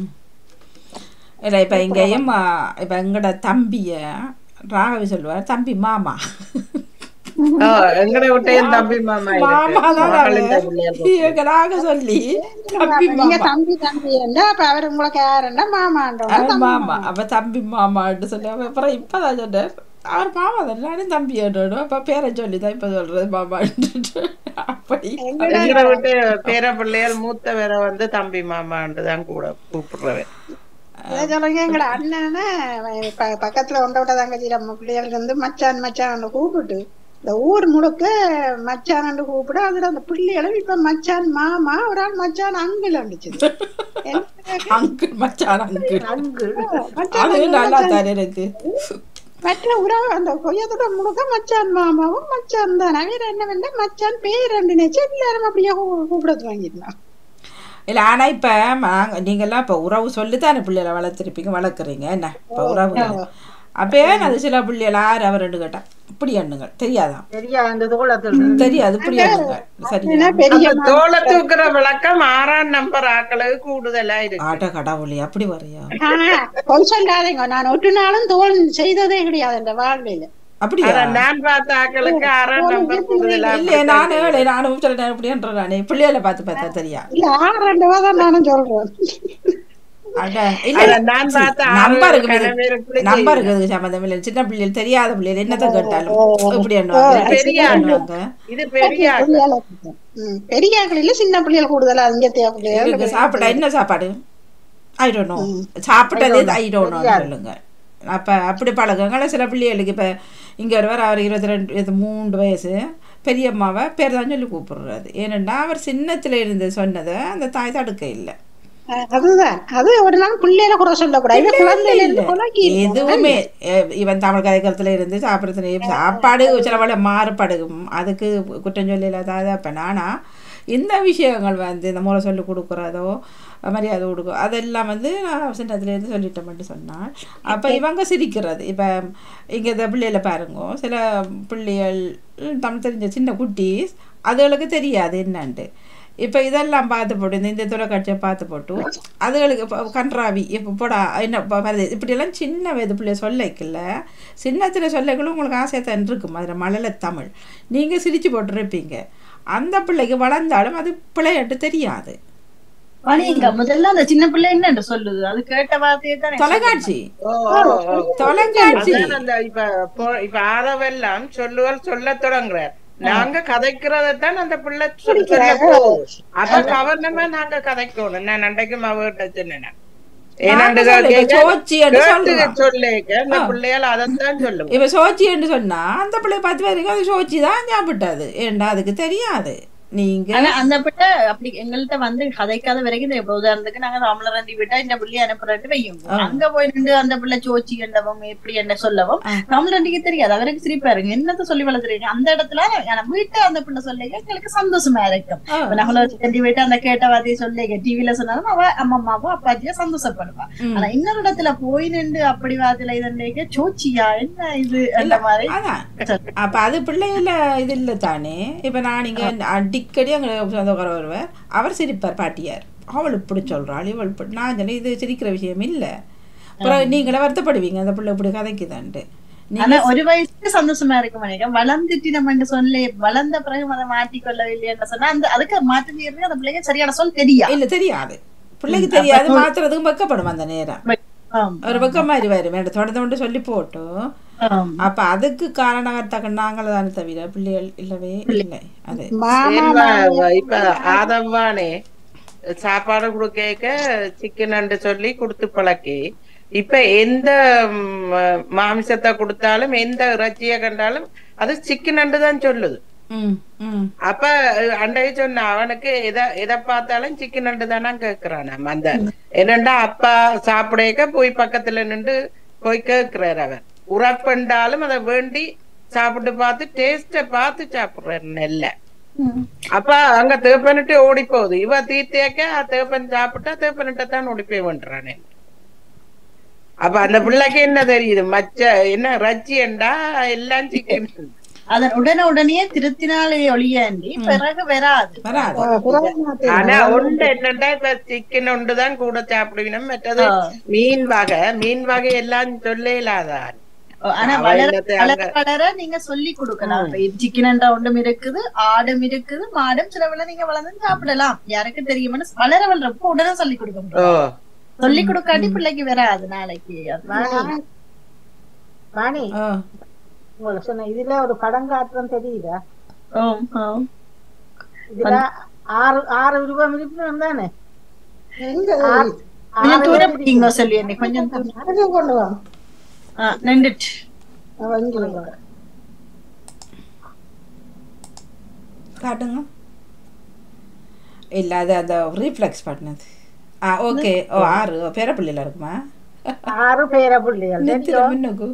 இல்லை இப்போ இங்கேயும் இப்போ எங்களோட தம்பியை ராகவி சொல்லுவார் தம்பி மாமா ஓ, எங்கட விட்டையும் தம்பி மாமா மாமா இருக்கு தான் மகளின் பிள்ளைகள் எங்களாக சொல்லி தம்பி நீங்க மாமா தம்பி தம்பி என்றா அப்ப அவர் உங்களுக்கு யாருன்னா மாமான்றோம் அவர் மாமா அப்ப தம்பி மாமான்னு சொல்லி அவன் அப்புறம் இப்பதான் சொன்னார் அவர் மாமா தான் நானும் தம்பி என்னோட அப்ப பேரை சொல்லி தான் இப்ப சொல்றது மாமான்ட்டு அப்படி எங்கட விட்டு பேர பிள்ளைகள் மூத்த வேற வந்து தம்பி மாமான்னு தான் கூட கூப்பிடுறவன் இதை சொல்லுங்க எங்கட அண்ணனை ப- பக்கத்துல ஒன்ற விட்ட தங்கச்சி நம்ம பிள்ளைகள் இருந்து மச்சான் மச்சான் கூப்பிட்டு இந்த ஊர் முழுக்க மச்சான் கூப்பிட அதுல அந்த பிள்ளைகளும் இப்ப மச்சான் மாமா ஒரு ஆள் மச்சான் அங்கிள் அடிச்சது அங்கிள் மச்சான் அங்கிள் அங்கு மச்சான் அது uncle, நல்லா மச்சான் தானே இருக்கு மற்ற உறவு அந்த கொய்யத்தோட முழுக்க மச்சான் மாமாவும் மச்சான் தான் வேற என்ன வேண்டா மச்சான் பேர் ரெண்டு நினைச்சு எல்லாரும் அப்படியே கூ- கூப்பிடத்து வாங்கிடலாம் இல்ல ஆனா இப்ப நாங்க நீங்கெல்லாம் இப்ப உறவு சொல்லித்தானே பிள்ளைகளை வளர்த்துருப்பீங்க வளர்க்குறீங்க என்ன இப்ப உறவுகள் அப்ப ஏன் அது சில பிள்ளைகள் ஆறு அவர் ரெண்டு கேட்டா இப்படி எண்ணுங்கள் தெரியாதான் சரியா அந்த தோளத்தில் தெரியாது இப்படி எண்ணுங்கள் சரியா ஏன்னா பெரிய அந்த தோலை தூக்குற விளக்கம் ஆறாம் நம்பர் ஆக்களுக்கு கூடுதலா இருக்கு ஆட்ட கடவுளே அப்படி வரையா ஆனா, பொய் சொல்லாதீங்க நான் ஒரு நாளும் தோல் செய்ததே கிடையாது இந்த வாழ்வையில அப்படியா ஆனா நான் பார்த்த ஆக்களுக்கு ஆறாம் நம்பர் கூடுதலா இல்லையே நானே ஏழை நானும் சில நேரம் இப்படின்ற நானே பிள்ளைகளை பார்த்து பார்த்தா தெரியா இல்ல ஆறு ரெண்டு தான் நானும் சொல்றேன் அட ஆனா இல்ல நான் பார்த்த ஆறு நம்பருக்கு கணவருக்கு நம்பருக்கு இதுக்கு சம்மந்தம் இல்லை சின்ன பிள்ளைகள் தெரியாத பிள்ளைகள் என்னத்தை கேட்டாலும் இப்படி இது எண்ணுவாங்க பெரிய இப்படி ஆளு. எண்ணுவாங்க இது பெரிய ஆக்கள். பெரிய ஆளா இருக்கட்டும். ம், பெரிய ஆக்கள் இல்ல சின்ன பிள்ளைகள் கூடுதலா இங்க தேவை இருக்கு சாப்பிட்டா என்ன சாப்பாடு ஐ டோன்ட் நோ சாப்பிட்டதே ஐ டோன்ட் நோ சொல்லுங்க அப்ப அப்படி பழக்கங்கள சில பிள்ளைகளுக்கு இப்ப இங்க ஒருவர் அவர் இருபத்தி ரெண்டு இது மூன்று வயசு பெரியம்மாவை பேர் தான் சொல்லி கூப்பிடுறாரு ஏனென்னா அவர் சின்னத்துல இருந்து சொன்னதை அந்த தாய் தடுக்க இல்லை அதுதான் அது ஒரு நாள் பிள்ளையில குறை சொல்லக்கூடாது இவன் குழந்தையில இருந்து குழந்தை எதுவுமே அஹ் இவன் தமிழ் கதைக்கிறதுல இருந்து சாப்பிட்றதுல சாப்பாடு சிலவள மாறுபடுகும் அதுக்கு குற்றம் சொல்லி இல்லாத அப்போ நானா இந்த விஷயங்கள் வந்து இந்த முறை சொல்லி கொடுக்குறதோ மரியாதை கொடுக்கும் அதெல்லாம் வந்து நான் சின்னத்துலேருந்து சொல்லிட்டேன் மட்டும் சொன்னான் அப்போ இவங்க சிரிக்கிறது இப்போ இங்கே இந்த பிள்ளைகளை பாருங்க சில பிள்ளைகள் தமிழ் தெரிஞ்ச சின்ன குட்டீஸ் அதுகளுக்கு தெரியாது என்னன்ட்டு இப்போ இதெல்லாம் பார்த்து போட்டு இந்த இந்த தொலைக்காட்சியை பார்த்து போட்டு அதுகளுக்கு இப்போ கன்றாவி இப்போ போடா என்ன இப்போ வருது இப்படியெல்லாம் சின்ன வயது பிள்ளைய சொல்லிக்கல சின்னத்தில் சொல்லிக்கலும் உங்களுக்கு ஆசையாக தான் இருக்கும் அதில் மழலை தமிழ் நீங்கள் சிரித்து போட்டுருப்பீங்க அந்த பிள்ளைக்கு வளர்ந்தாலும் அது பிள்ளையாட்டு தெரியாது மணிங்க முதல்ல அந்த சின்ன பிள்ளை என்னன்னு சொல்லுது அது கேட்ட வார்த்தையை தானே தொலைக்காட்சி ஓ, ஓ, ஓ. தொலைக்காட்சி அதான் அந்த இப்ப போ- இப்ப ஆதவெல்லாம் சொல்லுவல் சொல்ல தொடங்குறார் நாங்க கதைக்கிறதான் அந்த பிள்ளை சொல்ல சொல்ல போகுது. அத கவர்னமா நாங்க கதைக்கணும் நான் அன்றைக்கும் அவகிட்ட சொன்னேன் ஏன்னாண்டு நாங்க சொல்ல, இப்ப கேட்க- சோச்சி என்று கேட்டு சொல்றோம். சொல்லேக்க அந்த பிள்ளையால் அதைத்தான் சொல்லுவோம் இப்ப சோச்சி என்று சொன்னா அந்த பிள்ளை பத்து பேருக்கு அது சோச்சி தான் ஞாபகப்பட்டது ஏண்டா அதுக்கு தெரியாது நீங்க ஆனா அந்த பிள்ளை அப்படி எங்கள்கிட்ட வந்து கதைக்காத வரைக்கும் தெரியும். இப்ப உதாரணத்துக்கு நாங்க ராமலரண்டி விட்டா இந்த பிள்ளைய அனுப்புறட்டு வையும் அங்க போய் நின்று அந்த பிள்ளை சோச்சி என்றவும் எப்படி என்ன சொல்லவும் ராமலரண்டிக்கு தெரியாது அவருக்கு சிரிப்பா இருக்கு என்னத்த சொல்லி வளர்த்துறீங்க அந்த இடத்துல ஆனா வீட்டை அந்த பிள்ளை சொல்ல எங்களுக்கு சந்தோஷமா இருக்கும் ஆ. இப்ப நாமலரண்டி விட்டு அந்த கேட்ட வார்த்தையை சொல்லிங்க டிவில சொன்னாலும் அவ அம்மாவும் அப்பாச்சியா சந்தோஷப்படுவா ம். ஆனா இன்னொரு இடத்துல போய் நின்று அப்படி வார்த்தையில இதன்னைக்கு சோச்சியா என்ன இது அந்த மாதிரி அதான் அப்ப அது பிள்ளைகள இது இல்லை தானே இப்ப நான் இங்க அடிக்கடி அங்க சொந்தக்கார வருவார் அவர் சிரிப்பார் பாட்டியார் அவள் இப்படி சொல்றாள் இவள் இப்படி நான் சொன்னேன் இது சிரிக்கிற விஷயம் இல்ல அப்புறம் நீங்களே வருத்தப்படுவீங்க அந்த பிள்ளை இப்படி கதைக்குதான்ட்டு ஆனா நீங்க ஒரு வயசுக்கு சந்தோஷமா இருக்கும் நினைக்கிறேன் வளர்ந்துட்டு நம்ம சொல்லி வளர்ந்த பிறகு அதை மாற்றிக்கொள்ளவில்லைன்னு சொன்னா அந்த அதுக்கு மாற்றி செய்யறதுக்கு அந்த பிள்ளைங்க சரியான சொல் தெரியா இல்ல தெரியாது பிள்ளைக்கு தெரியாது மாத்துறதுக்கும் வெக்கப்படும் அந்த நேரம் ஒரு பக்கம் மாதிரி வரும் வேண்டாம் தொடர்ந்து கொண்டு சொல்லி போட்டு அப்ப அதுக்கு காரணகர்த்தக்க நாங்கள் தானே தவிர பிள்ளைகள் இல்லவே இல்லை அது மாமா சரிவா, இப்ப ஆதவானே சாப்பாடு கொடுக்க சிக்கன் சொல்லி கொடுத்து பழக்கி இப்ப எந்த ம், மாமிசத்தை கொடுத்தாலும் எந்த இறைச்சியை கண்டாலும் அது சிக்கன் தான் சொல்லுது ம் ம் அப்ப அண்டைய சொன்ன அவனுக்கு எதை எதை பார்த்தாலும் சிக்கன் நண்டு தானே கேக்குறான் நம்ம அந்த என்னண்டா அப்பா சாப்பிடக்க போய் பக்கத்துல நின்று போய் கேக்குறாரு அவன் உறப்பண்டாலும் அதை வேண்டி சாப்பிட்டு பார்த்து டேஸ்ட பார்த்து சாப்பிடுறாரு நெல்ல அப்ப அங்க தேப்பனிட்டு ஓடி போகுது இவ தீர்த்தேக்க தேப்பன் சாப்பிட்டா தேப்பனிட்ட தான் ஓடி போய் வந்துறானே அப்ப அந்த பிள்ளைக்கு என்ன தெரியுது மச்ச என்ன ரச்சியண்டா எல்லாம் சிக்கன் அதன் உடனே உடனே திருத்தினாலே ஒளியாண்டி பிறகு வராது வராது ஆனா ஒன்று என்னன்னா இப்ப சிக்கன் ஒன்றுதான் கூட சாப்பிடுவினம் மற்றது மீன் வகை மீன் வகை எல்லாம் சொல்ல இல்லாதான் ஆனா அவ வளர என்னத்தை வளர அங்க- வளர நீங்க சொல்லி கொடுக்கலாம் சிக்கன் ஒன்றும் இருக்குது ஆடும் இருக்குது மாடும் சிலவுல நீங்க வளர்ந்து சாப்பிடலாம் யாருக்கு தெரியும்னு வளர வளரப்போ உடனே சொல்லி கொடுக்க ஓ முடியும் சொல்லி கொடுக்காட்டி பிள்ளைக்கு வராது நாளைக்கு அது வாணி ஆ உங்களுக்கு சொன்ன இதுல ஒரு படம் காட்டுறோம் தெரியுதா ஆம், ஆம். இதுல ஆறு ஆறு ரூபாய் இருப்பினம் தானே ஆறு- கொஞ்சம் ஆறு தூரம் பேர் பிடிங்க சொல்லி என்னை கொஞ்சம் தூரம் அருகே கொண்டு வா ஆ, நின்றுட்டு அவன் இங்கே வா. காட்டுங்க இல்ல அது அந்த ரீஃப்ளெக்ஸ் பண்ணது ஆ ஓகே ஓ ஆறு ஓ, பேரப்பிள்ளையில இருக்குமா ஆறு பேர பிள்ளைகள் நெத்தில மின்னுக்கு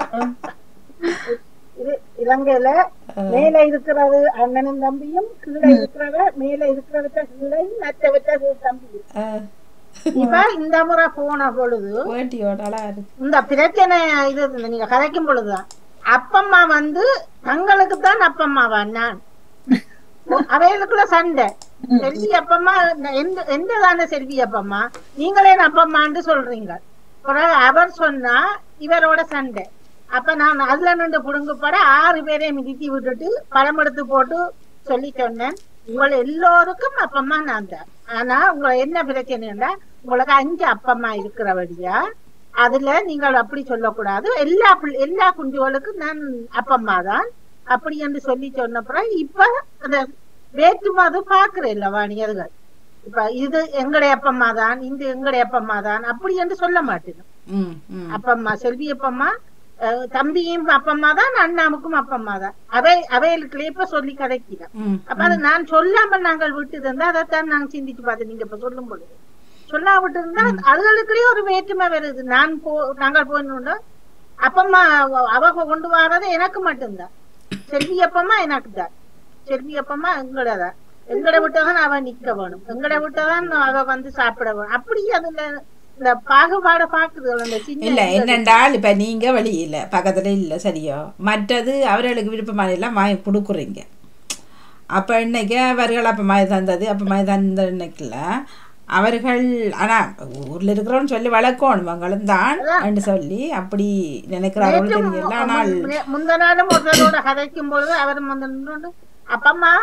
இது இலங்கையில மேல இருக்கிறது அண்ணனும் தம்பியும் கீழே இருக்கிறவ மேல இருக்கிறவற்ற கீழையும் மற்றவற்ற தம்பியும் ஆ, இப்ப இந்த முறை போன பொழுது வேட்டியோட அழகா இருக்கு இந்த பிரச்சனை இது இருந்தது, நீங்க கதைக்கும் பொழுதுதான் அப்பம்மா வந்து தங்களுக்கு தான் அப்பம்மாவா நான் அவைகளுக்குள்ள சண்டை செல்வி அப்பம்மா எந்த எந்த தானே செல்வி அப்பம்மா நீங்களே என் அப்பம்மான்னு சொல்றீங்க பிறகு அவர் சொன்னா இவரோட சண்டை அப்ப நான் அதுல நின்று புடுங்கப்பட ஆறு பேரையும் மிதித்தி விட்டுட்டு படம் எடுத்து போட்டு சொல்லி சொன்னேன் உங்களை எல்லோருக்கும் அப்பம்மா நான் தான் ஆனா உங்களை என்ன பிரச்சனைன்னா உங்களுக்கு அஞ்சு அப்பம்மா இருக்கிறபடியா அதுல நீங்கள் அப்படி சொல்லக்கூடாது எல்லா பிள்ளை- எல்லா குஞ்சுகளுக்கும் நான் அப்பம்மா தான் அப்படி என்று சொல்லி சொன்னப்புறம் இப்ப அந்த வேற்றுமாது பாக்குறேன் வாணியர்கள் இப்ப இது எங்களுடைய அப்பம்மா தான் இது எங்களுடைய அப்பம்மா தான் அப்படி என்று சொல்ல மாட்டேன் ம் ம் அப்பம்மா செல்வி அப்பம்மா அஹ், தம்பியும் அப்பம்மா தான் அண்ணாவுக்கும் அப்பம்மா தான் அவை அவைகளுக்குள்ளே இப்ப சொல்லி கதைக்கிறேன் ம் அப்ப அது நான் சொல்லாமல் நாங்கள் விட்டு இருந்தா அதைத்தான் நாங்க சிந்திச்சு பார்த்தேன் நீங்க இப்ப சொல்லும் பொழுது சொல்லா விட்டு இருந்தா அதுகளுக்குள்ளேயே ஒரு வேற்றுமை வருது நான் போ நாங்கள் போயிடணும் அப்பம்மா அவ- அவ கொண்டு வர்றது எனக்கு மட்டும்தான் செல்வி அப்பம்மா எனக்கு தான் செல்வி அப்பம்மா எங்களதான் எங்கட விட்டதான் அவ நிக்க வேணும் எங்கட விட்டதான் அவ வந்து சாப்பிட வேணும் அப்படி அதுல இந்த பாகுபாட பாக்குது அந்த சின்ன இல்ல இதுல- என்னென்றால் இப்ப நீங்க வெளியில பக்கத்துல இல்ல சரியோ மற்றது அவர்களுக்கு விருப்பமான எல்லாம் வாங்கி கொடுக்குறீங்க அப்ப இன்னைக்கு அவர்கள் அப்ப மாதிரி தந்தது அப்ப மாதிரி தந்த இன்னைக்குல அவர்கள் ஆனா ஊர்ல இருக்கிறவன் சொல்லி வளர்க்கணும் அவங்களும் தான் என்று சொல்லி அப்படி நினைக்கிறார்கள் நேற்றும் தெரியல ஆனால் முந்த- முந்த நாளும் ஒருத்தரோட கதைக்கும் பொழுது அவர் வந்து நின்னுண்டு, அப்பம்மா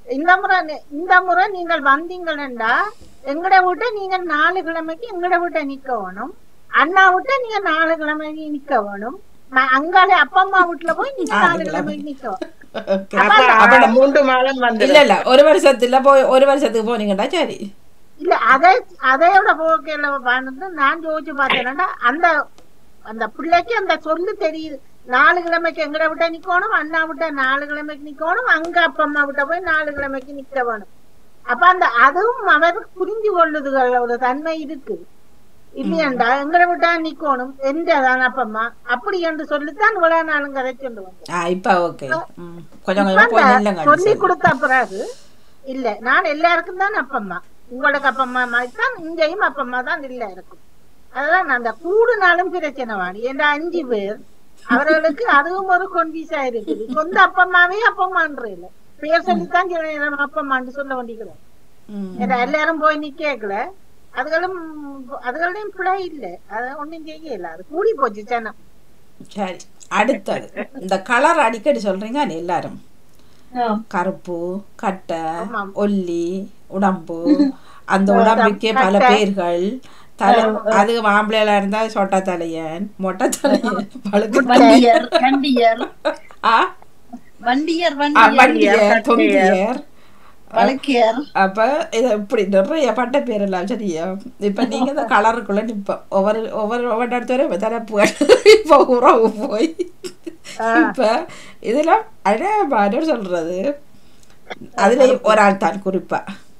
இந்த முறை நி- இந்த முறை நீங்கள் வந்தீங்கன்னா எங்கட வீட்டை நீங்க நாலு கிழமைக்கு எங்கட வீட்டை நிக்க வேணும் அண்ணா வீட்டை நீங்க நாலு கிழமைக்கு நிக்க வேணும் ம- அங்காலே அப்பா அம்மா வீட்டுல போய் நீங்க நாலு நாலு கிழமை. கிழமைக்கு நிக்க வேணும். Okay. அப்ப அப்ப மூன்று மாதம் இல்ல வந்து இல்ல ஒரு வருஷத்துல போய் ஒரு வருஷத்துக்கு போனீங்கடா சரி இல்ல அதை அதையோட போக்கையில வந்து நான் யோசிச்சு பார்த்தேன்னா அந்த அந்த பிள்ளைக்கு அந்த சொல்லு தெரியுது நாலு கிழமைக்கு எங்கட விட்ட நிக்கணும் அண்ணா விட்ட நாலு கிழமைக்கு நிக்கணும் அங்க அப்பா அம்மா விட்ட போய் நாலு கிழமைக்கு நிக்க வேணும் அப்ப அந்த அதுவும் அவர் புரிஞ்சு கொள்ளுதுகள் ஒரு தன்மை இருக்கு இல்லையாண்டா எங்கட விட்டா நிக்கணும் எந்ததான் அப்பா அம்மா அப்படி என்று சொல்லித்தான் இவ்வளவு நாளும் கதை சொல்லு வந்தேன் ஆ இப்ப ஓகே கொஞ்சம் இப்ப கொஞ்சமா போய் அந்த நில்லுங்க சொல்லி கொடுத்த பிறகு இல்ல நான் எல்லாருக்கும் தான் அப்பா அம்மா உங்களுக்கு அப்பா அம்மா மாதிரி தான் இங்கேயும் அப்பா அம்மா தான் இல்ல இருக்கும் அதான் நான் அந்த கூடுனாலும் பிரச்சனை வாணி என்ற அஞ்சு பேர் அவர்களுக்கு அதுவும் ஒரு கொன்வீஸா இருக்குது சொந்த அப்பா அம்மாவே அப்பா அம்மான்ற இல்ல பேர் சொல்லித்தான் சில நேரம் அப்பா அம்மான்னு சொல்ல வேண்டிக்கிறேன் ஏன்னா எல்லாரும் போய் நிக்கல அதுகளும் அதுகளையும் பிழை இல்ல அது ஒண்ணும் செய்யல அது கூடி போச்சு சனம் சரி அடுத்தது இந்த கலர் அடிக்கடி சொல்றீங்க நீ எல்லாரும் கருப்பு கட்டை ஒல்லி உடம்பு அந்த உடம்புக்கே பல கட்டை. பேர்கள் தலை அது ஆம்பளையா இருந்தா சொட்ட தலையன் மொட்டை தலையன் பழுக்கு வண்டியர் வண்டியர் ஆ வண்டியர் ஆ, வண்டியர் தொங்கியர் வழக்கியர் அப்ப இது இப்படி நிறைய பட்ட பேர் எல்லாம் சரியா இப்ப நீங்க இந்த கலருக்குள்ள நிப்ப ஒவ்வொரு ஒவ்வொரு ஒவ்வொரு இடத்து வரை தலைப்பு இப்ப உறவு போய் இப்ப இதுல அழ மாதிரி சொல்றது அதுல ஒரு ஆள் தான் குறிப்பா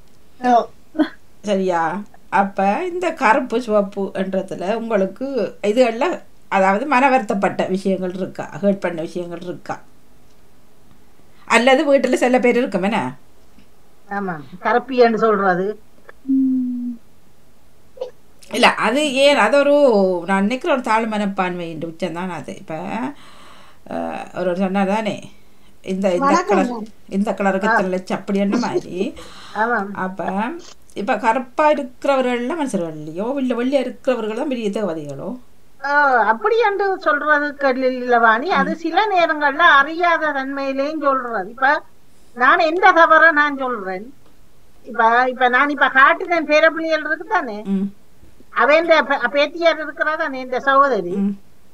சரியா அப்ப இந்த கருப்பு சிவப்பு என்றதுல உங்களுக்கு இதுகள்ல அதாவது மன வருத்தப்பட்ட விஷயங்கள் இருக்கா ஹேர்ட் பண்ண விஷயங்கள் இருக்கா அல்லது வீட்டுல சில பேர் இருக்கும் என்ன ஆமா கரப்பியன்னு சொல்றது இல்ல அது ஏன் அது ஒரு நான் நினைக்கிற ஒரு தாழ் மனப்பான்மை உச்சம் தான் அது இப்ப அஹ், ஒரு ஒரு சொன்னார் தானே இந்த இந்த கலர் இந்த கலருக்கு இத்தனை லட்சம் அப்படி என்ன மாதிரி ஆமா அப்ப இப்ப கருப்பா இருக்கிறவர்கள்ல மனுஷர்கள் இல்லையோ இல்ல வெள்ளையா இருக்கிறவர்கள் தான் பெரிய தேவதைகளோ ஆஹ் அப்படி என்று சொல்றது இல்லவாணி அது சில நேரங்கள்ல அறியாத தன்மையிலேயும் சொல்றது இப்ப நான் எந்த தவற நான் சொல்றேன் இப்ப இப்ப நான் இப்ப காட்டுனேன் பேரப்பிள்ளைகள் இருக்கு தானே ம் அவன் பேத்தியார் இருக்கிறா தானே இந்த சகோதரி ம்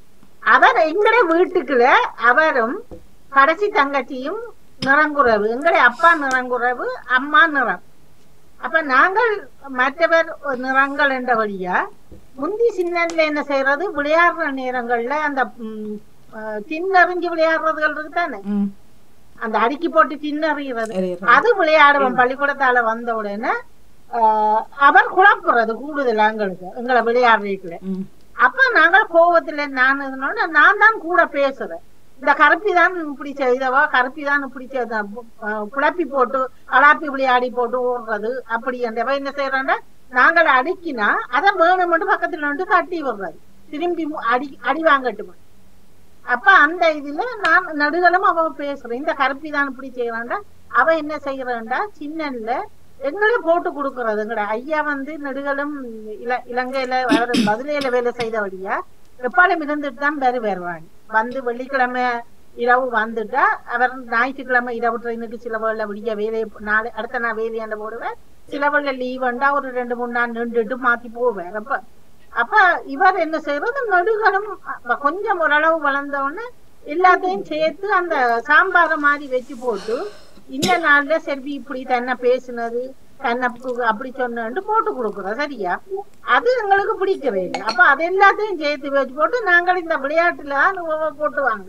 அவர் எங்கட வீட்டுக்குள்ள அவரும் கடைசி தங்கச்சியும் நிறங்குறவு எங்கட அப்பா நிறங்குறவு அம்மா நிறம் அப்ப நாங்கள் மற்றவர் நிறங்கள் என்ற வழியா முந்தி சின்னன்ல என்ன செய்யறது விளையாடுற நேரங்கள்ல அந்த ம், அஹ், திண்ணறிஞ்சு விளையாடுறதுகள் இருக்கு தானே ம் அந்த அடுக்கி போட்டு திண்ணறிகிறது எறிகிறது. அது விளையாடுவோம் பள்ளிக்கூடத்தால வந்த உடனே ஆஹ், அவர் குழப்புறது கூடுதல் எங்களுக்கு எங்களை விளையாடுறீங்கள ம் அப்ப நாங்கள் கோவத்துல நான் இருந்தோட நான் தான் கூட பேசுறேன் இந்த கருப்பி தான் இப்படி செய்தவா கருப்பி தான் இப்படி செய்த அஹ் குழப்பி போட்டு அலாப்பி விளையாடி போட்டு ஓடுறது அப்படி என்றவ என்ன செய்யறாங்க நாங்கள் அடிக்கினா அதை வேணும்னு பக்கத்துல வந்து கட்டி விடுறது திரும்பி மு- அடி அடி வாங்கட்டுமா அப்ப அந்த இதுல நான் நடுகளும் அவ பேசுறேன் இந்த கருப்பி தான் இப்படி செய்யறாண்டா அவ என்ன செய்யறாண்டா சின்னன்ல எங்களே போட்டு கொடுக்கறது எங்கட ஐயா வந்து நெடுகளும் இல இலங்கையில அவர் பதிலையில வேலை செய்தபடியா எப்பாலும் இருந்துட்டு தான் வேறு வருவாங்க வந்து வெள்ளிக்கிழமை இரவு வந்துட்டா அவர் ஞாயிற்றுக்கிழமை இரவு ட்ரெயினுக்கு சில வேளை விடிய வேலையை நாளை அடுத்த நாள் வேலையாண்ட போடுவேன் சில வேளை லீவ் வந்தா ஒரு ரெண்டு மூணு நாள் நின்றுட்டு மாத்தி போவேன் அப்ப அப்ப இவர் என்ன செய்யறது நடுகளும் அப்ப கொஞ்சம் ஓரளவு வளர்ந்த உடனே எல்லாத்தையும் சேர்த்து அந்த சாம்பார மாதிரி வச்சு போட்டு இந்த நாள்ல செல்வி இப்படி தன்னை பேசுனது தன்னை பு- அப்படி சொன்னு போட்டு கொடுக்குறோம் சரியா அது எங்களுக்கு பிடிக்கவே இல்லை அப்ப அது எல்லாத்தையும் சேர்த்து வச்சு போட்டு நாங்கள் இந்த விளையாட்டுல தான் உவ போட்டு வாங்க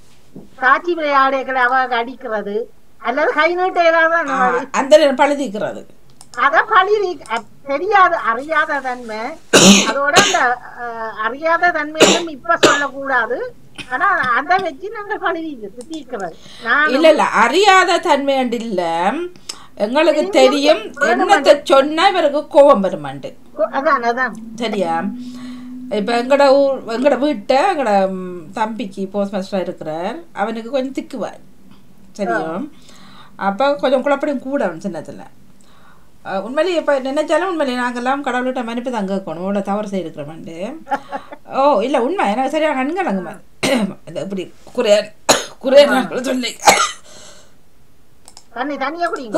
காட்சி விளையாடுகளை அவ அடிக்கிறது அல்லது கை நீட்டையிலாதான் அந்த மாதிரி அந்த நேரம் பழுதிக்கிறது அத பழி நீக்க- அ- தெரியாத அறியாத தன்மை அதோட அந்த அஹ், அறியாத தன்மையும் இப்ப சொல்லக்கூடாது ஆனா அதை வச்சு நாங்க பழி நீக்கிறது தீர்க்கிறது நான் இல்ல இல்ல அறியாத தன்மை அண்டு இல்ல எங்களுக்கு தெரியும் என்னத்தை சொன்னா இவருக்கு கோபம் வருமாண்டு அதான் அதான் சரியா இப்ப எங்கட ஊர் எங்கட வீட்டை எங்கட ம், தம்பிக்கு போஸ்ட் மாஸ்டரா இருக்கிறார் அவனுக்கு கொஞ்சம் திக்குவார் சரியா அப்ப கொஞ்சம் குழப்படியும் கூட அவன் சின்னத்துல அஹ், உண்மையிலேயே இப்ப நினைச்சாலும் உண்மையிலேயே நாங்கெல்லாம் கடவுள்கிட்ட மன்னிப்பு தான் கேட்கணும் இவ்வளோ தவறு செய்திருக்கிறோம்ண்டு ஓ இல்ல உண்மை எனக்கு சரியா கண்கலங்க அது எப்படி குறைய குறைய சொல்லி தண்ணி தண்ணியா குடிங்க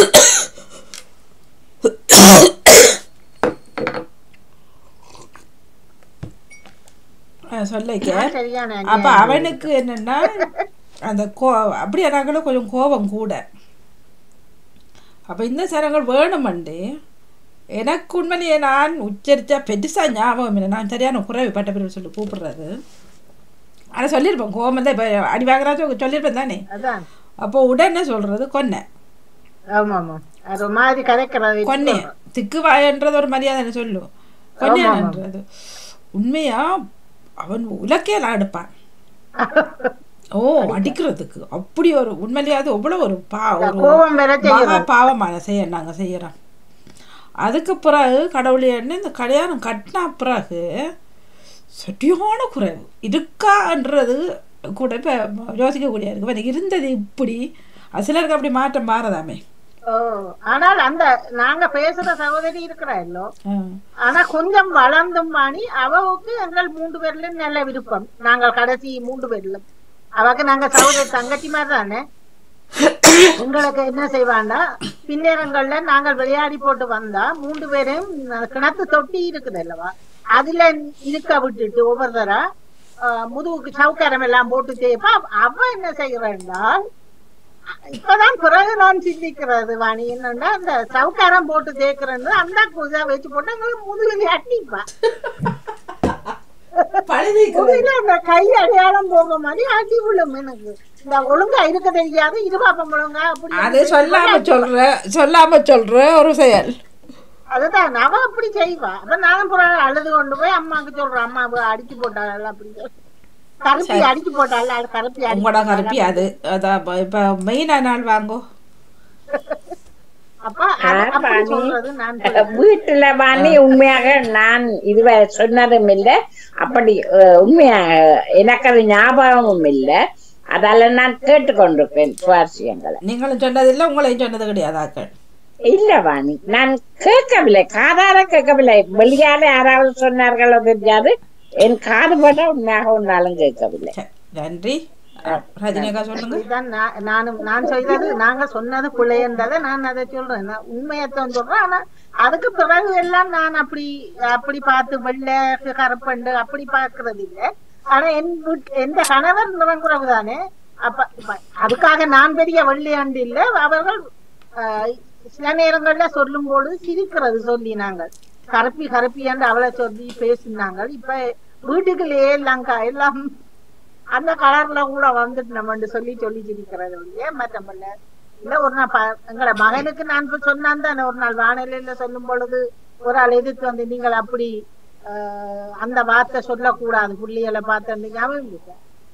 சொல்லிக்க சரியான அப்ப அவனுக்கு என்னன்னா அந்த கோ அப்படியே நாங்களும் கொஞ்சம் கோபம் கூட அப்ப இந்த சரங்கள் வேணுமண்டு எனக்கு உண்மையிலேயே நான் உச்சரிச்சா பெருசா ஞாபகம் இல்லை நான் சரியான குறைவு பட்ட பிறகு சொல்லி கூப்பிடுறது ஆனால் சொல்லியிருப்பேன் கோபம் தான் இப்போ அடி வாங்குறாச்சும் சொல்லியிருப்பேன் தானே அதான் அப்போ உடனே சொல்றது கொன்னை ஆமா ஆமா அது ஒரு மாதிரி கதைக்கிறது கொன்னே திக்குவாயன்றது ஒரு மரியாதை சொல்லு கொன்னையான்றது உண்மையா அவன் உலக்கையில் அடுப்பான் ஓ அடிக்கிறதுக்கு அப்படி ஒரு உண்மையிலேயே அது எவ்வளவு ஒரு பா ஒரு கோபம் வேற மகா செய்யறது பாவமான செய்ய நாங்க செய்யறோம் அதுக்கு பிறகு கடவுளே இந்த கல்யாணம் கட்டின பிறகு சரியான குறைவு இருக்கான்றது கூட இப்போ யோசிக்கக்கூடிய இருக்கு எனக்கு இருந்தது இப்படி அது சிலருக்கு அப்படி மாற்றம் மாறதாமே ஓ ஆனால் அந்த நாங்க பேசுற சகோதரி இருக்கிறா இல்லோ ஆ. ஆனா கொஞ்சம் வளர்ந்தும் மாணி அவவுக்கு எங்கள் மூன்று பேர்ல நல்ல விருப்பம் நாங்கள் கடைசி மூன்று பேர்ல அவக்கு நாங்க சகோதரி தங்கச்சி மாதிரி தானே எங்களுக்கு என்ன செய்வாண்டா பின்னேரங்கள்ல நாங்கள் விளையாடி போட்டு வந்தா மூன்று பேரையும் கிணத்து தொட்டி இருக்குது அல்லவா அதுல இருக்க விட்டுட்டு ஒவ்வொருத்தரா ஆஹ், முதுகுக்கு சவுக்காரம் எல்லாம் போட்டு செய்யப்பா அவ என்ன செய்யறாண்டா இப்பதான் பிறகு நான் சிந்திக்கிறது வாணி என்னன்னா அந்த சவுக்காரம் போட்டு தேய்க்கிறேன்னு அந்த குதா வச்சு போட்டு எங்களுக்கு முதுகுல அட்டிப்பா முதுகுல அந்த கை அடையாளம் போக மாதிரி அடி விழும் எனக்கு இந்த ஒழுங்கா இருக்க தெரியாது இருபாப்பம் ஒழுங்கா அப்படி அது சொல்லாம சொல்ற சொல்லாம சொல்ற ஒரு செயல் அதுதான் அவ அப்படி செய்வா அப்ப நானும் பிறகு அழுது கொண்டு போய் அம்மாக்கு சொல்றேன் அம்மா அவ அடிச்சு போட்டாள் அப்படி சொல்லி. கருப்பி அடிச்சு போட்டாள் அது கருப்பி அடிச்சு உங்களோட கருப்பி அது அதான் இப்ப- இப்ப மெயினா நாள் வாங்கோ அப்ப அது- அப்படி சொல்றது நான் சொல்றேன். வீட்டுல வாணி உண்மையாக நான் இதுவரை சொன்னதும் இல்லை அப்படி அஹ், உண்மையாக எனக்கு அது ஞாபகமும் இல்லை அதால நான் கேட்டுக்கொண்டிருக்கேன் சுவாரஸ்யங்களை நீங்களும் சொன்னதில்லை உங்களையும் சொன்னது கிடையாது ஆக்கள் இல்ல வாணி நான் கேட்கவில்லை காதார கேட்கவில்லை வெளியால யாராவது சொன்னார்களோ தெரியாது என் காது பட உண்மையாக ஒன்னாலும் கேட்கவில்லை சரி, நன்றி ரஜினி அக்கா சொல்லுங்க இதுதான் நான் நானும் நான் செய்தது நாங்க சொன்னது பிள்ளைன்றதை நான் அதை சொல்றேன் நான் உண்மையத்தான் சொல்றேன் ஆனா அதுக்கு பிறகு எல்லாம் நான் அப்படி அப்படி பார்த்து வெள்ளை கருப்பண்டு அப்படி பார்க்கறது இல்ல ஆனா என் வீட்- எந்த கணவர் நிறங்குறவு தானே அப்ப இப்ப அதுக்காக நான் பெரிய வெள்ளையாண்டு இல்ல அவர்கள் ஆஹ், சில நேரங்கள்ல சொல்லும் போது சிரிக்கிறது சொல்லி நாங்கள் கருப்பி கருப்பியாண்டு அவளை சொல்லி பேசினாங்க இப்ப வீட்டுக்குள்ளேயே எல்லாம் க- எல்லாம் அந்த கலர்ல கூட வந்துட்டு நம்ம சொல்லி சொல்லி சிரிக்கிறது இல்லையே மற்றமல்ல இல்ல ஒரு நாள் ப- எங்களோட மகனுக்கு நான் இப்ப சொன்னான் தானே ஒரு நாள் வானிலையில சொல்லும் பொழுது ஒரு ஆள் எதிர்த்து வந்து நீங்கள் அப்படி ஆஹ், அந்த வார்த்தை சொல்லக்கூடாது புள்ளிகளை பார்த்து ஞாபகம் இருக்கா?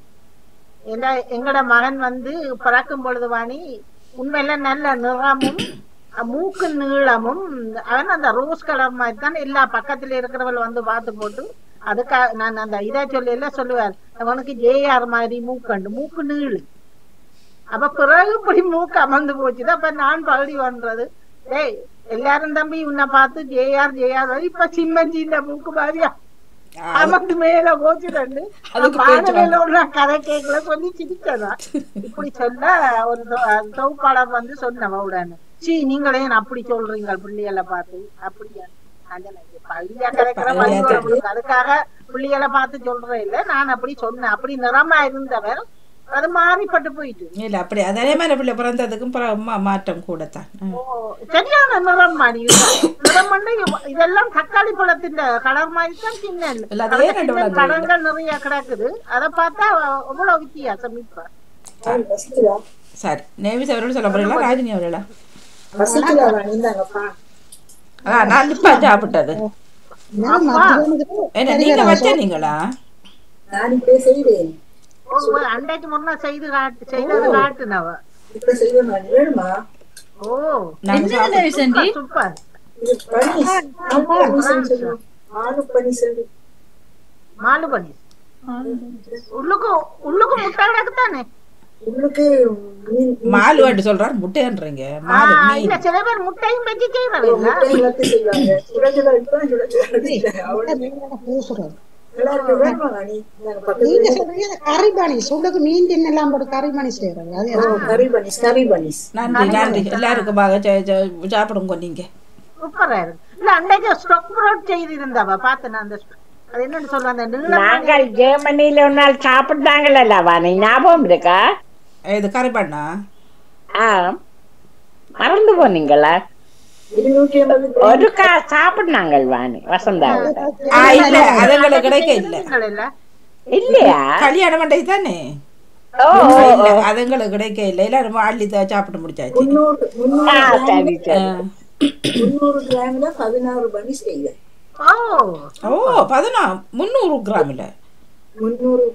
ஏன்னா எங்கட மகன் வந்து பிறக்கும் பொழுது வாணி உண்மையில நல்ல நிறமும் அஹ், மூக்கு நீளமும் அவன் அந்த ரோஸ் கலர் மாதிரி தான் எல்லா பக்கத்துல இருக்கிறவள் வந்து பார்த்து போட்டு அதுக்காக நான் அந்த இதை சொல்லி எல்லாம் சொல்லுவார் அவனுக்கு ஜேஆர் மாதிரி மூக்கண்டு மூக்கு நீளு அப்ப பிறகு இப்படி மூக்கு அமர்ந்து போச்சுது அப்ப நான் பகுதி பண்றது டேய் எல்லாரும் தம்பி உன்னை பார்த்து ஜேஆர் ஜேஆர் இப்ப சிம்மஞ்சிஇந்த மூக்கு மாதிரியா அமர்ந்து மேல போச்சுடண்டு அதுக்கு பாடலில் உள்ள கதை கேட்கல சொல்லி சிரிச்சதா இப்படி சொல்ல ஒரு தொ- தொகுப்பாளர் வந்து சொன்னவ உடனே சீ நீங்களே என்ன அப்படி சொல்றீங்க பிள்ளைகளை பார்த்து அப்படியா நான் சொன்னேன், பள்ளியா கதைக்கிற பள்ளி உங்களுக்கு அதுக்காக பிள்ளைகளை பார்த்து சொல்றேன் இல்ல நான் அப்படி சொன்னேன் அப்படி நிறமா இருந்தவர் அது மாறிப்பட்டு போயிட்டு இல்ல அப்படி அதே மாதிரி பிள்ளை பிறந்ததுக்கும் பிற- மா- மாற்றம் கூடத்தான் ம். ஓ, சரியான நிறம் மாதிரி நிறம் வந்து இவ- இதெல்லாம் தக்காளி பழத்தின் கலர் மாதிரி தான் சின்ன இல்ல, அதே ரெண்டு சின்ன விளங்குது. பழங்கள் நிறைய கிடக்குது அதை பார்த்தா எவ்வளவு வித்தியாசம் இப்ப வசிக்கிறா சரி நேவிஸ் அவரோட சொல்ல போறீங்களா ராஜினி அவர்களா வசிக்கிறா நீந்தாங்கப்பா ஆ நான் இப்ப சாப்பிட்டது நான் மத்தியானத்துக்கு என்ன நீங்க வச்ச நீங்களா நான் இப்ப செய்வேன் ஓ, ஓ, அன்றைக்கு முன்னா செய்து காட்டு செய்தது காட்டுனவ இப்ப செய்வேன் நான் வேணுமா ஓ நாங்க சாப்பிட்டோம். சூப்பர் இது பனி ஆளு பனி சொல்லு ஆளு பனி சொல்லு மாலு பண்ணி உள்ளுக்கு உள்ளுக்கு முட்டை கிடக்குதானே உள்ளுக்கு மீன் மாலுவாட்டு சொல்றாரு முட்டைன்றீங்க மாலு ஆ, மீன் இல்ல சில பேர் முட்டையும் வச்சு செய்யறவில்ல முட்டை எல்லாத்தையும் செய்வாங்க சுட சுட இப்ப சுட சுட அவ்வளவு பேசுறேன் நல்லா இருக்கு வேணுமா வாணி நாங்க பக்கத்துல நீங்க சொல்றீங்க கறி பனிஸ் உங்களுக்கு மீன் தின்னெல்லாம் போட்டு கறி பனிஸ் செய்யறது அது ஓ, கறி பனிஸ் கறி பனிஸ் நன்றி நன்றி எல்லாருக்கும் பாக சாப்பிடுங்க நீங்க சூப்பரா இருக்கு இல்ல அன்னைக்கு ஸ்டொக் ப்ரோட் செய்து இருந்தவ பார்த்தேன் நான் அந்த stock. அது என்னன்னு சொல்ற அந்த நீளம் நாங்கள் ஜெர்மனியில ஒரு நாள் சாப்பிட்டாங்கல்ல வாணி ஞாபகம் இருக்கா இது கறி பண்ணா ஆ மறந்து போனீங்களா இருநூற்றி ஐம்பது ஒருக்கா சாப்பிட்டாங்க வாணி வசந்தா ஆ, இல்ல அதுங்களுக்கு கிடைக்க இல்ல நீங்கள் இல்ல இல்லையா கல்யாண மண்டை தானே ஓ ஓ, இல்ல அதுங்களுக்கு கிடைக்க இல்ல எல்லாரும் அள்ளி த- சாப்பிட்டு முடிச்சாச்சு முன்னூறு முன்னூறு ஆ, கிராம் சரி சரி முன்னூறு கிராம்ல பதினாறு பனிஸ் செய்வேன் ஓ ஓ பதினா முந்நூறு கிராமில் முன்னூறு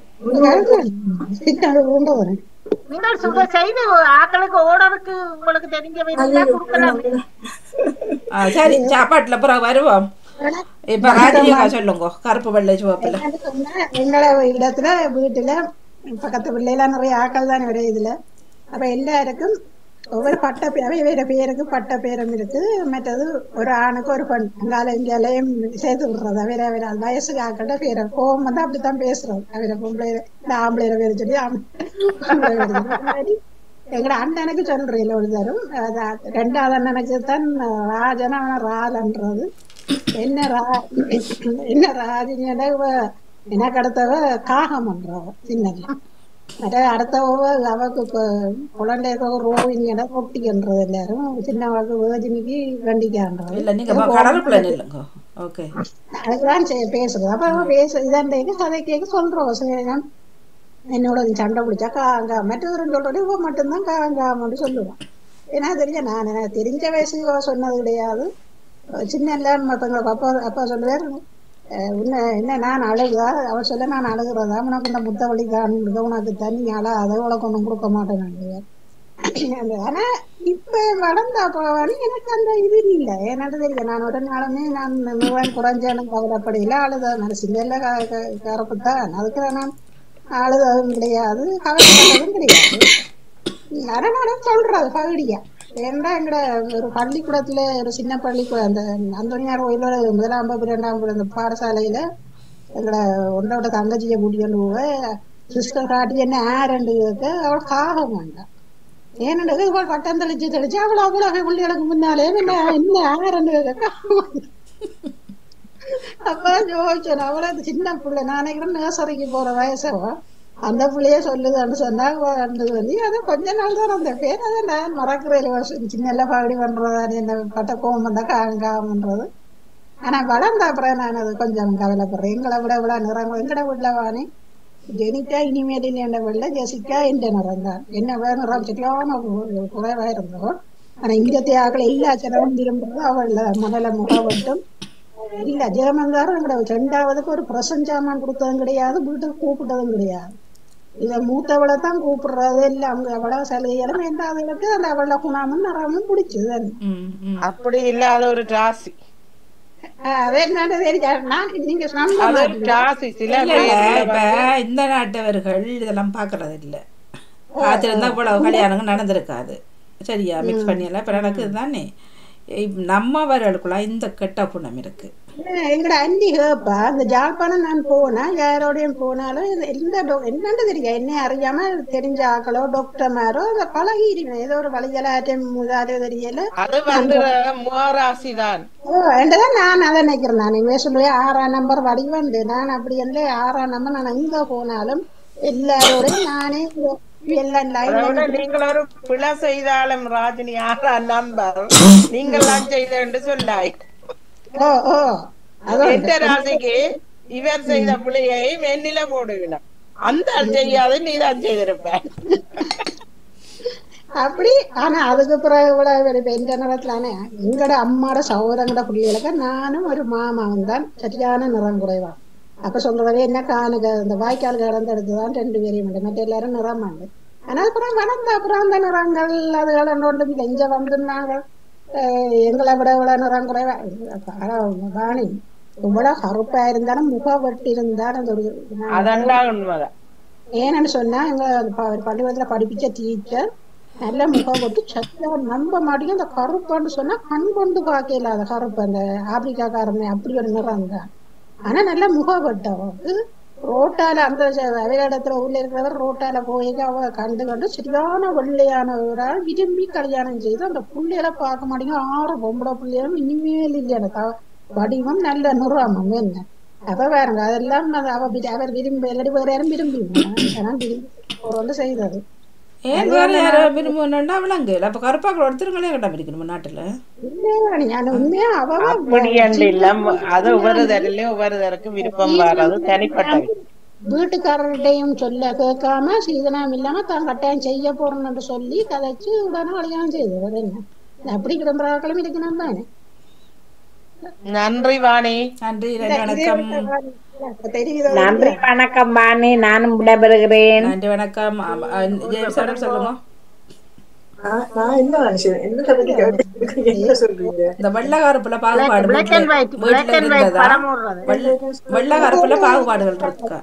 சிக்கன் உண்டு வரும் நீங்கள் சுக செய்து ஆக்களுக்கு ஓடருக்கு உங்களுக்கு தெரிஞ்சவை இருந்தா கொடுக்கலாம் ஆ சரி சாப்பாட்டுல பிறகு வருவோம் இப்ப ராஜியக்கா சொல்லுங்க கருப்பு வெள்ளை சிவப்புல என்னன்னு சொன்னா, எங்களை இடத்துல வீட்டுல பக்கத்து பிள்ளைலாம் நிறைய ஆக்கள் தான் ஒரே இதுல அப்ப எல்லாருக்கும் ஒவ்வொரு பட்ட பே- அவை வேற பேருக்கு பட்ட பேரும் இருக்கு மற்றது ஒரு ஆணுக்கு ஒரு பெண் அங்கால இங்காலையும் சேர்த்து விடுறது வேற வேற வயசுக்கு ஆக்கள்கிட்ட பேர கோவம் வந்து அப்படித்தான் பேசுறது அவர பொம்பளை இந்த ஆம்பளை பேர் சொல்லி ஆம்பளை பேரை சொல்லி. அந்த மாதிரி எங்கட அண்ணனுக்கு சொல்றேன் ஒரு தரும் அதான் ரெண்டாவது அண்ணனுக்கு தான் ராஜனா அவன ராலன்றது என்ன ரா என்ன ராஜினியோட எனக்கு அடுத்தவ காகம் பண்றவ சின்னல மற்ற அடுத்தவ அவக்கு இப்போ குழந்தை ரோவினியோட கொட்டிக்கின்றது எல்லாரும் சின்னவளுக்கு வேர்ஜினிக்கு கண்டிக்கான்றது இல்ல நீங்க கடலுக்குள்ள நில்லுங்க ஓகே அதுக்குதான் சே- பேசுறது அப்ப அவ பேச இதாண்டைக்கு கதை கேட்க சொல்றோம் சரி, நான் என்னோட நீ சண்டை பிடிச்சா காங்க மற்றவரும் சொல்றது இவ மட்டும்தான் காங்காமன்னு சொல்லுவான் ஏன்னா தெரிஞ்ச நான் எனக்கு தெரிஞ்ச வயசுக்கு இவ சொன்னது கிடையாது சின்ன இல்லை மற்றவங்களுக்கு அப்பா அப்பா சொல்லுவார் அஹ் உன்னை என்ன நான் அழுகுதா அவ சொல்ல நான் அழுகுறதா உனக்கு இந்த முத்த வழி காணுங்க உனக்கு தண்ணி அழ அதை உனக்கு ஒன்றும் கொடுக்க மாட்டேன் ஆனா இப்ப வளர்ந்த போவானு எனக்கு அந்த இது இல்லை என்னது தெரியும் நான் ஒரு நாளுமே நான் நிறுவனம் குறைஞ்சேன்னு கவலைப்படையில அழுத நான் சிங்கல்ல கரப்பு தான் அதுக்கு நான் அழுததும் கிடையாது கவலைப்பட்டதும் கிடையாது ஆனா நான் சொல்றது பகுடியா ஏன்னா எங்கட ஒரு பள்ளிக்கூடத்துல ஒரு சின்ன பள்ளிக்கூடம் அந்த அந்தோனியார் கோயிலோட முதலாம் வகுப்பு இரண்டாம் வகுப்பு அந்த பாடசாலையில எங்கட ஒன்றோட தங்கச்சியை கூட்டிட்டு போக சிஸ்டர் காட்டி என்ன ஆரண்டு கேட்க அவள் காகம் வேண்டாம் ஏன்னு இவள் பட்டம் தெளிச்சு தெளிச்சு அவள் அவ்வளவு பிள்ளைகளுக்கு முன்னாலே என்ன என்ன ஆரண்டு கேட்க அப்ப யோசிச்சேன் அவளை சின்ன பிள்ளை நான் நினைக்கிறேன் நர்சரிக்கு போற வயசவா அந்த பிள்ளைய சொல்லுதான்னு சொன்னா வந்து வந்து அது கொஞ்ச நாள் தான் அந்த பேர் அதை நான் மறக்கிறேன் சின்ன பாடி பண்றதா என்ன பட்ட கோவம் வந்தா காங்காமன்றது ஆனா வளர்ந்த அப்புறம் நான் அது கொஞ்சம் கவலைப்படுறேன் எங்களை விட விட நிறங்கள் எங்கட வீட்டுல வானே ஜெனிட்டா இனிமேல் என்ற வெள்ள ஜெசிக்கா என்ற நிறம் தான் என்ன வேற நிறம் சரியான கு- குறைவா இருந்தோம் ஆனா இங்க தேவைகள் எல்லா சிரமம் திரும்புறது அவள் முதல்ல முகவட்டும் இல்ல ஜெயமந்தாரும் எங்கட ரெண்டாவதுக்கு ஒரு பிரசன் சாமான் கொடுத்ததும் கிடையாது வீட்டுக்கு கூப்பிட்டதும் கிடையாது இத மூத்தவளை தான் கூப்பிடுறது எல்லாம் அவங்க அவள சலுகைகளும் ரெண்டாவதுக்கு அந்த அவள குணாமும் நிறமும் பிடிச்சது ம் ம் அப்படி இல்லாத ஒரு ராசி அது என்னன்னு தெரியாது நான் நீங்க நம்ப அது ஒரு மாட்டீங்க. ராசி சில இல்ல இல்ல பேர்ல இப்ப வந்து இந்த நாட்டவர்கள் இதெல்லாம் பாக்குறது இல்ல பார்த்திருந்தா இவ்வளவு கல்யாணங்கள் நடந்திருக்காது சரியா மிக்ஸ் பண்ணி எல்லாம் இப்ப நடக்குது தானே இப்ப நம்மவர்களுக்குள்ள இந்த கெட்ட குணம் இருக்கு எங்கட அண்டி கேப்பா அந்த ஜாழ்ப்பாணம் நான் போனா யாரோடையும் போனாலும் இந்த- எந்த டொ- என்னன்னு தெரியும் என்ன அறியாம தெரிஞ்ச ஆக்களோ டாக்டர்மாரோ அந்த பழகி இருக்கணும் ஏதோ ஒரு வழிகளாட்டம் முதாரோ தெரியல அது வந்து முகராசி தான் ஓ என்றதான் நான் அதை நினைக்கிறேன் நான் இங்கே சொல்லுவேன் ஆறாம் நம்பர் வடிவண்டு நான் அப்படி என்று ஆறாம் நம்பர் நான் எங்க போனாலும் எல்லாரோடையும் நானே இந்த எல்லாம் அதோட லைன் நீங்கள் ஒரு பிழை செய்தாலும் ராஜினி ஆறா நம்பர் நீங்கள்லாம் செய்த என்று சொல்லாய் ஓ ஓ அதான் எந்த ராசிக்கு இவர் செய்த பிள்ளையை வெண்ணில போடுவினம் அந்த ஆள் செய்யாது நீதான் செய்திருப்ப அப்படி ஆனா அதுக்கு பிறகு கூட இப்ப இந்த நேரத்துலானே எங்கட அம்மாட சகோதரங்கட பிள்ளைகளுக்கு நானும் ஒரு மாமாவும் தான் சரியான நிறம் குறைவா அப்ப சொல்றதே என்ன காணுக இந்த வாய்க்கால் கடந்த எடுத்துதான் ரெண்டு பேரையும் உண்டு மற்ற எல்லாரும் நிறம் உண்டு ஆனா அப்புறம் வளர்ந்த அப்புறம் அந்த நிறங்கள் அதுகள் ஒன்றும் இல்லை இங்க வந்துருந்தாங்க எங்களை விட இவ்வளவு நிறம் குறைவா ஆனா வாணி இவ்வளவு கருப்பா இருந்தாலும் முக வெட்டி இருந்தாலும் அந்த ஒரு அதண்டா உண்மைதான் ஏன்னு சொன்னா எங்க ப- ஒரு பள்ளிக்கூடத்துல படிப்பிச்ச டீச்சர் நல்ல முகம் போட்டு சத்தியா நம்ப மாட்டேங்க அந்த கருப்புன்னு சொன்னா கண் கொண்டு பார்க்க இல்லாத கருப்பு அந்த ஆப்பிரிக்காக்காரன் அப்படி ஒரு நிறம் தான் ஆனா நல்ல முகப்பட்டவங்க ரோட்டால அந்த இடத்துல உள்ள இருக்கிறவர் ரோட்டால போய் அவ கண்டு கண்டு சரியான வெள்ளையானவரா விரும்பி கல்யாணம் செய்து அந்த புள்ளைகளை பார்க்க மாட்டேங்க ஆறு பொம்பளை பிள்ளைகளும் இனிமேல் இல்லையான த- வடிவம் நல்ல நிறாமம் என்ன அப்ப பாருங்க அதெல்லாம் அது அவ விரு- அவர் விரும்பி இல்லாட்டி வேற யாரும் விரும்பி ஆனா விரும்பி ஒரு வந்து செய்தது ஏன் வேற யாரும் விரும்பணும்னா விளங்குல அப்ப கருப்பாக்கள் ஒருத்தருங்களே கட்டம் இருக்கணும் நாட்டுல இல்லையா நான் உண்மையா அவ அப்படி அண்டு இல்ல அது ஒவ்வொரு தரலையும் ஒவ்வொரு தரக்கும் விருப்பம் வர்றது தனிப்பட்ட விஷயம். வீட்டுக்காரர்கிட்டையும் சொல்ல கேட்காம சீதனம் இல்லாம தான் கட்டாயம் செய்ய போறோம்னு சொல்லி கதைச்சு உடனே கல்யாணம் செய்தவர் என்ன அப்படி கிளம்புறாக்களும் இருக்கணும் தானே நன்றி வாணி நன்றி வணக்கம் தெரியுதோ நன்றி வணக்கம் வாணி நானும் விடைபெறுகிறேன் நன்றி வணக்கம் ஆமா, அஹ், ஜெயம்ஸ் மேடம் சொல்லுங்க நான் நான் என்ன மனுஷன் என்னத்தை பத்தி கேட்டு என்ன சொல்றீங்க இந்த வெள்ளை கருப்புல பாகுபாடு black and white, வீட்டுல black and white இருந்ததா படம் ஓடுறது. வெள்ளை வெள்ளை கருப்புல பாகுபாடுகள் இருக்கா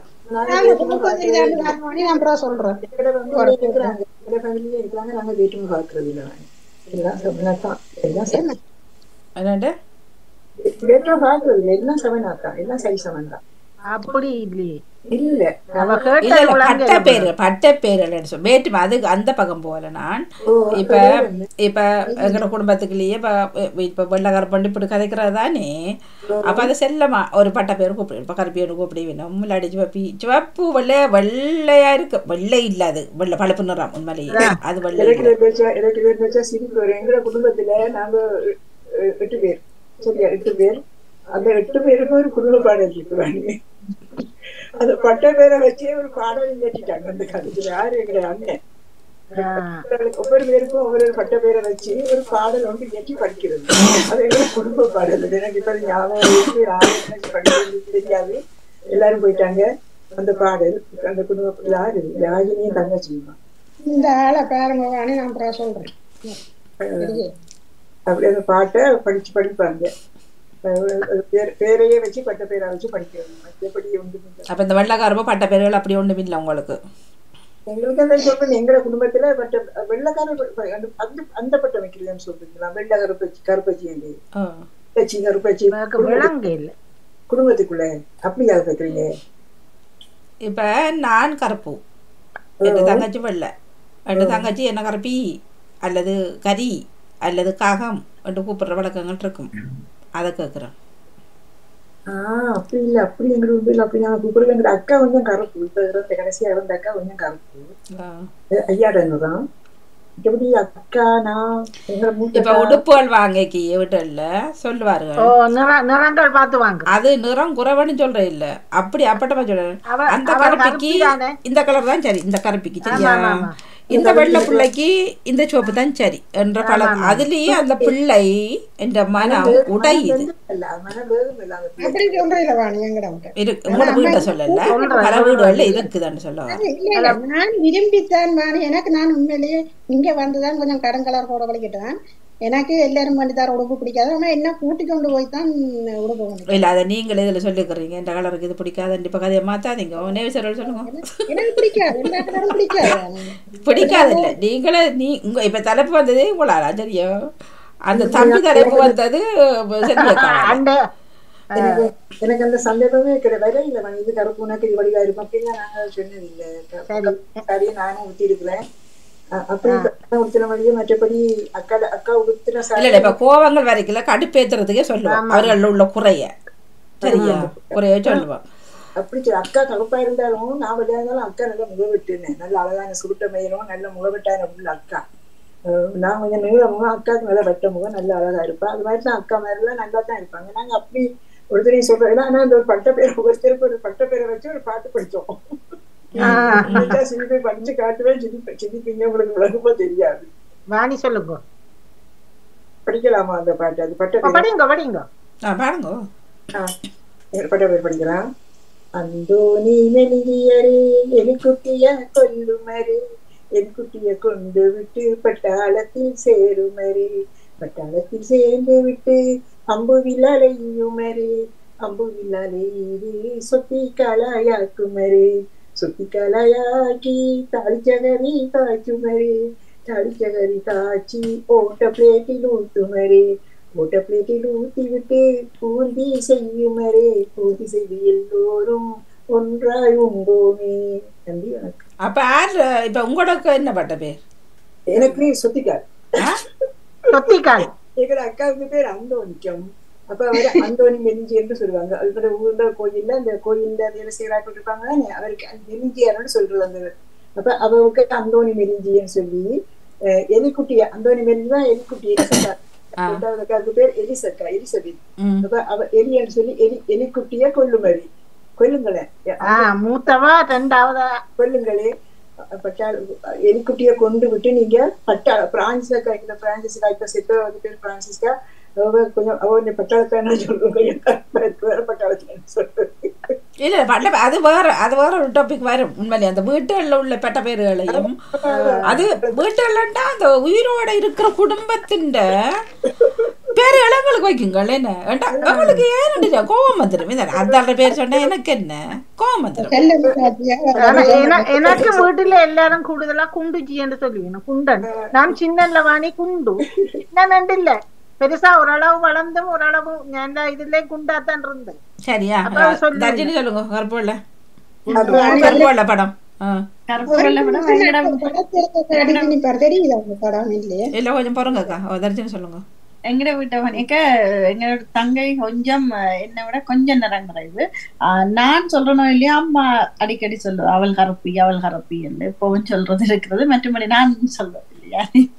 நான் அப்புறம் சொல்றேன் எங்கட family இருக்கிறாங்க எங்கட family இருக்கிறாங்க நாங்க வேற்றுமை பார்க்கறது இல்லை எல்லாம் சமனாத்தான் எல்லாம் சம- என்னண்டு வேற்றுமை பார்க்கறது இல்லை எல்லாம் சமனாத்தான் எல்லாம் சரி சமன் தான் அப்படி இல்லையே இல்ல அவ இல்ல கேட்டது இல்ல விளங்கல பட்ட பேரு பட்ட பேரு சொல்லு வேற்றுமை அது அந்த பக்கம் போகல நான் இப்ப இப்ப எங்கட குடும்பத்துக்குள்ளேயே இப்ப இப்ப வெள்ளக்கார பண்ணி இப்படி கதைக்கிறது தானே அப்ப அது செல்லமா ஒரு பட்ட பேர் கூப்பிடு இப்ப கருப்பியனு கூப்பிடு வேணும் முன்னாடி சிவப்பி சிவப்பு வெள்ளை வெள்ளையா இருக்கு வெள்ளை இல்ல அது வெள்ளை பழுப்பு நிறம் உண்மையிலேயே அது வெள்ளை எனக்கு இல்ல. பேர் பேச்சா எனக்கு பேர் பேச்சா சிரிப்பு வரும் எங்க குடும்பத்துல நாங்க எ- எட்டு பேர் சரியா எட்டு பேர் அந்த எட்டு பேருக்கும் ஒரு குடும்ப பாடல் இருக்கிறாங்க அந்த பட்ட பேரை வச்சே ஒரு பாடல் ஏற்றிட்டாங்க அந்த காலத்துல யாரு எங்க அண்ணன் ஒவ்வொரு பேருக்கும் ஒவ்வொரு பட்ட பேரை வச்சு ஒரு பாடல் ஒன்று ஏற்றி படிக்கிறது அது எங்களோட குடும்ப பாடல் அது எனக்கு இப்ப அது ஞாபகம் இருக்கு யாரு எனக்கு படிக்கிறது தெரியாது எல்லாரும் போயிட்டாங்க அந்த பாடல் அந்த குடும்ப யாரு ராஜினியும் தங்கச்சியுமா இந்த ஆளை பாருங்க வாணி நான் அப்புறம் சொல்றேன் அப்படி அந்த பாட்டை படிச்சு படிப்பாங்க அஹ் பேர் பேரையே வச்சு பட்ட பேரை வச்சு படிக்கிறது மற்றபடி ஒன்று அப்ப இந்த வெள்ளக்காரப்ப பட்ட பேர்கள் அப்படி ஒண்ணும் இல்லை உங்களுக்கு எங்களுக்கு அந்த சொல்றேன் எங்களோட குடும்பத்துல பட்ட வெள்ளக்கார ப- அந்த அந்த- அந்த பட்டம் வைக்கிறதுன்னு சொல்றீங்களா வெள்ளை கருப்பச்சி கருப்பச்சி என்று ஆ. கருப்பச்சி கருப்பச்சி விளங்க இல்ல குடும்பத்துக்குள்ள அப்படியா கேக்குறீங்க இப்ப நான் கருப்பு என் தங்கச்சி வெள்ளை என் தங்கச்சி என்ன கருப்பி அல்லது கரி அல்லது காகம் என்று கூப்பிடுற வழக்கங்கள் இருக்கும் அதை கேட்குறேன் ஆஹ் அப்படி இல்ல அப்படி எங்களுக்கு வந்து இல்ல அப்படி நாங்க கூப்பிடுறது எங்க அக்கா கொஞ்சம் கருப்பு இப்ப இருந்த கடைசியா இருந்த அக்கா கொஞ்சம் கருப்பு அஹ் ஐயாட தான் எப்படி அக்கா நான் எங்களை மூத்த இப்ப அக்கா- உடுப்புகள் வாங்கிக்கி வீட்டுல சொல்லுவார்கள் ஓ நிற- நிறங்கள் பார்த்து வாங்க அது நிறம் குறைவன்னு சொல்ற இல்ல அப்படி அப்பட்டமா சொல்றேன் அவ- அந்த அவ கருப்பிக்கு கருப்பி தானே? இந்த கலர் தான் சரி இந்த கருப்பிக்கு சரியா ஆமா, ஆமா. இந்த வெள்ளை பிள்ளைக்கு இந்த சிவப்பு தான் சரி என்ற பழம் அதுலயே அந்த பிள்ளை என்ற மனம் உடையுது இல்ல மன வேகம் இல்ல அந்த பிள்ளை. அப்படி சொல்றீங்க வாணி எங்கட விட்டு இருக்கு உங்களோட வீட்டை சொல்லல பல வீடுகள்ல இருக்குதுன்னு சொல்லுவாங்க இல்ல இல்ல நான் விரும்பித்தான் வாணி எனக்கு நான் உண்மையிலேயே இங்க வந்துதான் கொஞ்சம் கருங்கலர் கூட வலிக்கிட்டேன் எனக்கு எல்லாரும் பண்ணித்தார உடுப்பு பிடிக்காது ஆனா என்ன கூட்டி கொண்டு போய் தான் உடுப்பு பண்ணி இல்ல அதை நீங்களே இதுல சொல்லிக்கிறீங்க இந்த கலருக்கு இது பிடிக்காது இப்ப கதையை மாத்தாதீங்க நேவிசர்கள் சொல்லுங்க எனக்கு பிடிக்காது எல்லா கலரும் பிடிக்காது பிடிக்காது இல்ல நீங்களே நீ உங்க இப்ப தலைப்பு வந்ததே உங்களால சரியா அந்த தம்பி தலைப்பு வந்தது சரியா அந்த எனக்கு எனக்கு அந்த சந்தர்ப்பமே கிடையாது இல்ல நான் இது கருப்பு உனக்கு இது வடிவா இருக்கும் அப்படிலாம் நாங்க சொன்னது இல்ல சரி நானும் ஊத்தி இருக்கிறேன் அப்படி உடுத்தின வழியே மற்றபடி அக்கா அக்கா உடுத்தின இல்ல சாரி இல்ல இப்ப கோவங்கள் வரைக்கல கடுப்பேத்துறதுக்கே சொல்லுவோம் அவர்கள் உள்ள குறைய சரியா குறைய சொல்லுவோம் அப்படி சொல்லி அக்கா கருப்பா இருந்தாலும் நான் வெளியா இருந்தாலும் அக்கா நல்ல முகவெட்டுன்னு நல்ல அழகான சுருட்ட மயிரும் நல்ல முகவெட்டான உள்ள அக்கா அஹ் நான் கொஞ்சம் நீள முகம் அக்காவுக்கு நல்ல வெட்ட முகம் நல்ல அழகா இருப்பா அது மாதிரி தான் அக்கா மாதிரி எல்லாம் நல்லா தான் இருப்பாங்க நாங்க அப்படி ஒருத்தரையும் சொல்றோம் ஆனா அந்த ஒரு பட்ட பேரை ஒருத்தருக்கு ஒரு பட்ட பேரை வச்சு ஒரு பாட்டு படிச்சோம் இன்னைக்கா சிரிப்பை படிச்சு காட்டுவேன் சிரிப்பேன் சிரிப்பீங்க உங்களுக்கு விளங்குமா தெரியாது வாணி சொல்லுங்க படிக்கலாமா அந்த பாட்டு அது பட்ட பேர் படிங்க படிங்க ஆ பாருங்க பட்ட பேர் படிக்கலாம் அந்தோ நீ மெலியரே என் குட்டிய கொல்லுமரே என் குட்டிய கொண்டு விட்டு பட்டாளத்தில் சேருமரே பட்டாளத்தில் சேர்ந்து விட்டு அம்புவில் அலையுமரே அம்புவில் அலையுது சொத்தி கலாயாக்குமரே சொத்தி கலாயாக்கி தாளிச்சகரி காய்ச்சுமரே தாளிச்சகரி காய்ச்சி ஓட்ட பிளேட்டில் ஊத்துமரே ஓட்ட பிளேட்டில் ஊத்தி விட்டு பூந்தி செய்யுமரே பூந்தி செய்து எல்லோரும் ஒன்றாய் உண்டோமே நன்றி வணக்கம் அப்ப யார் இப்ப உங்களுக்கு என்ன பட்ட பேர் எனக்கு சுத்திக்கார் சொத்திக்கால் எங்க அக்காவுக்கு பேர் அந்தோனிக்கம் அப்ப அவரு அந்தோனி மெலிஞ்சி என்று சொல்லுவாங்க அவரோட ஊர்ல கோயில்ல அந்த கோயில்ல வேலை செய்யறாட்டு இருப்பாங்க அவருக்கு மெலிஞ்சியார்னு சொல்றது அந்த அப்ப அவருக்கு அந்தோனி மெலிஞ்சின்னு சொல்லி அஹ், எலிக்குட்டிய அந்தோனி மெலிஞ்சி தான் எலிக்குட்டி எலிசக்கா ரெண்டாவது அக்காவுக்கு பேர் எலிசக்கா எலிசபெத் ம். அப்ப அவ எலின்னு சொல்லி எலி எலிக்குட்டிய கொல்லுமதி கொல்லுங்களேன் ஆஹ் மூத்தவா ரெண்டாவதா கொல்லுங்களே பட்டாள எலிக்குட்டிய கொண்டு விட்டு நீங்க பட்டாள பிரான்சிஸ்கா இந்த பிரான்சிஸ்கா இப்ப செத்த அது பேர் பிரான்சிஸ்கா அவ கொஞ்சம் அவ இந்த பட்டாளத்தான சொல்லுவாங்க வேற பட்டாளத்துல சொல்றது இல்ல பட்ட அது வேற அது வேற ஒரு டாபிக் வரும் உண்மையிலே அந்த வீட்டுகளில் உள்ள பெட்ட பேர்களையும் அது வீட்டுகள்லண்டா அந்த உயிரோட இருக்கிற குடும்பத்தின் பேருகளை எங்களுக்கு வைக்குங்கள் என்ன ஏண்டா, எங்களுக்கு ஏன் கோவம் வந்துடும் இதானே அந்த பேர் சொன்னா எனக்கு என்ன கோவம் வந்துடும் ஆனா என- எனக்கு வீட்டுல எல்லாரும் கூடுதலா குண்டுஜி என்று சொல்லுவேன் குண்டன் நான் சின்னல்ல வாணி குண்டு நான் இல்ல பெருசா ஓரளவு வளர்ந்தும் ஓரளவு நான் இதுல குண்டாத்தான் இருந்தேன் சரியா அப்ப அவ சொல்லுங்க. தர்ஜினி சொல்லுங்க கருப்புள்ள அப்ப கருப்புள்ள படம் ஆ. கருப்பு வெள்ளை படம் எங்கட தெரியுதா அந்த படம் இல்லையே இல்ல கொஞ்சம் பொறுங்கக்கா ஓ, தர்ஜினி சொல்லுங்க எங்கட வீட்டை பண்ணிக்க எங்களோட தங்கை கொஞ்சம் அஹ், என்னை விட கொஞ்சம் நிறம் குறைவு ஆஹ், நான் சொல்றனோ இல்லையா அம்மா அடிக்கடி சொல்லுவா அவள் கரப்பி அவள் கரப்பி என்று இப்பவும் சொல்றது இருக்கிறது மற்றபடி நான் சொல்றது இல்லையா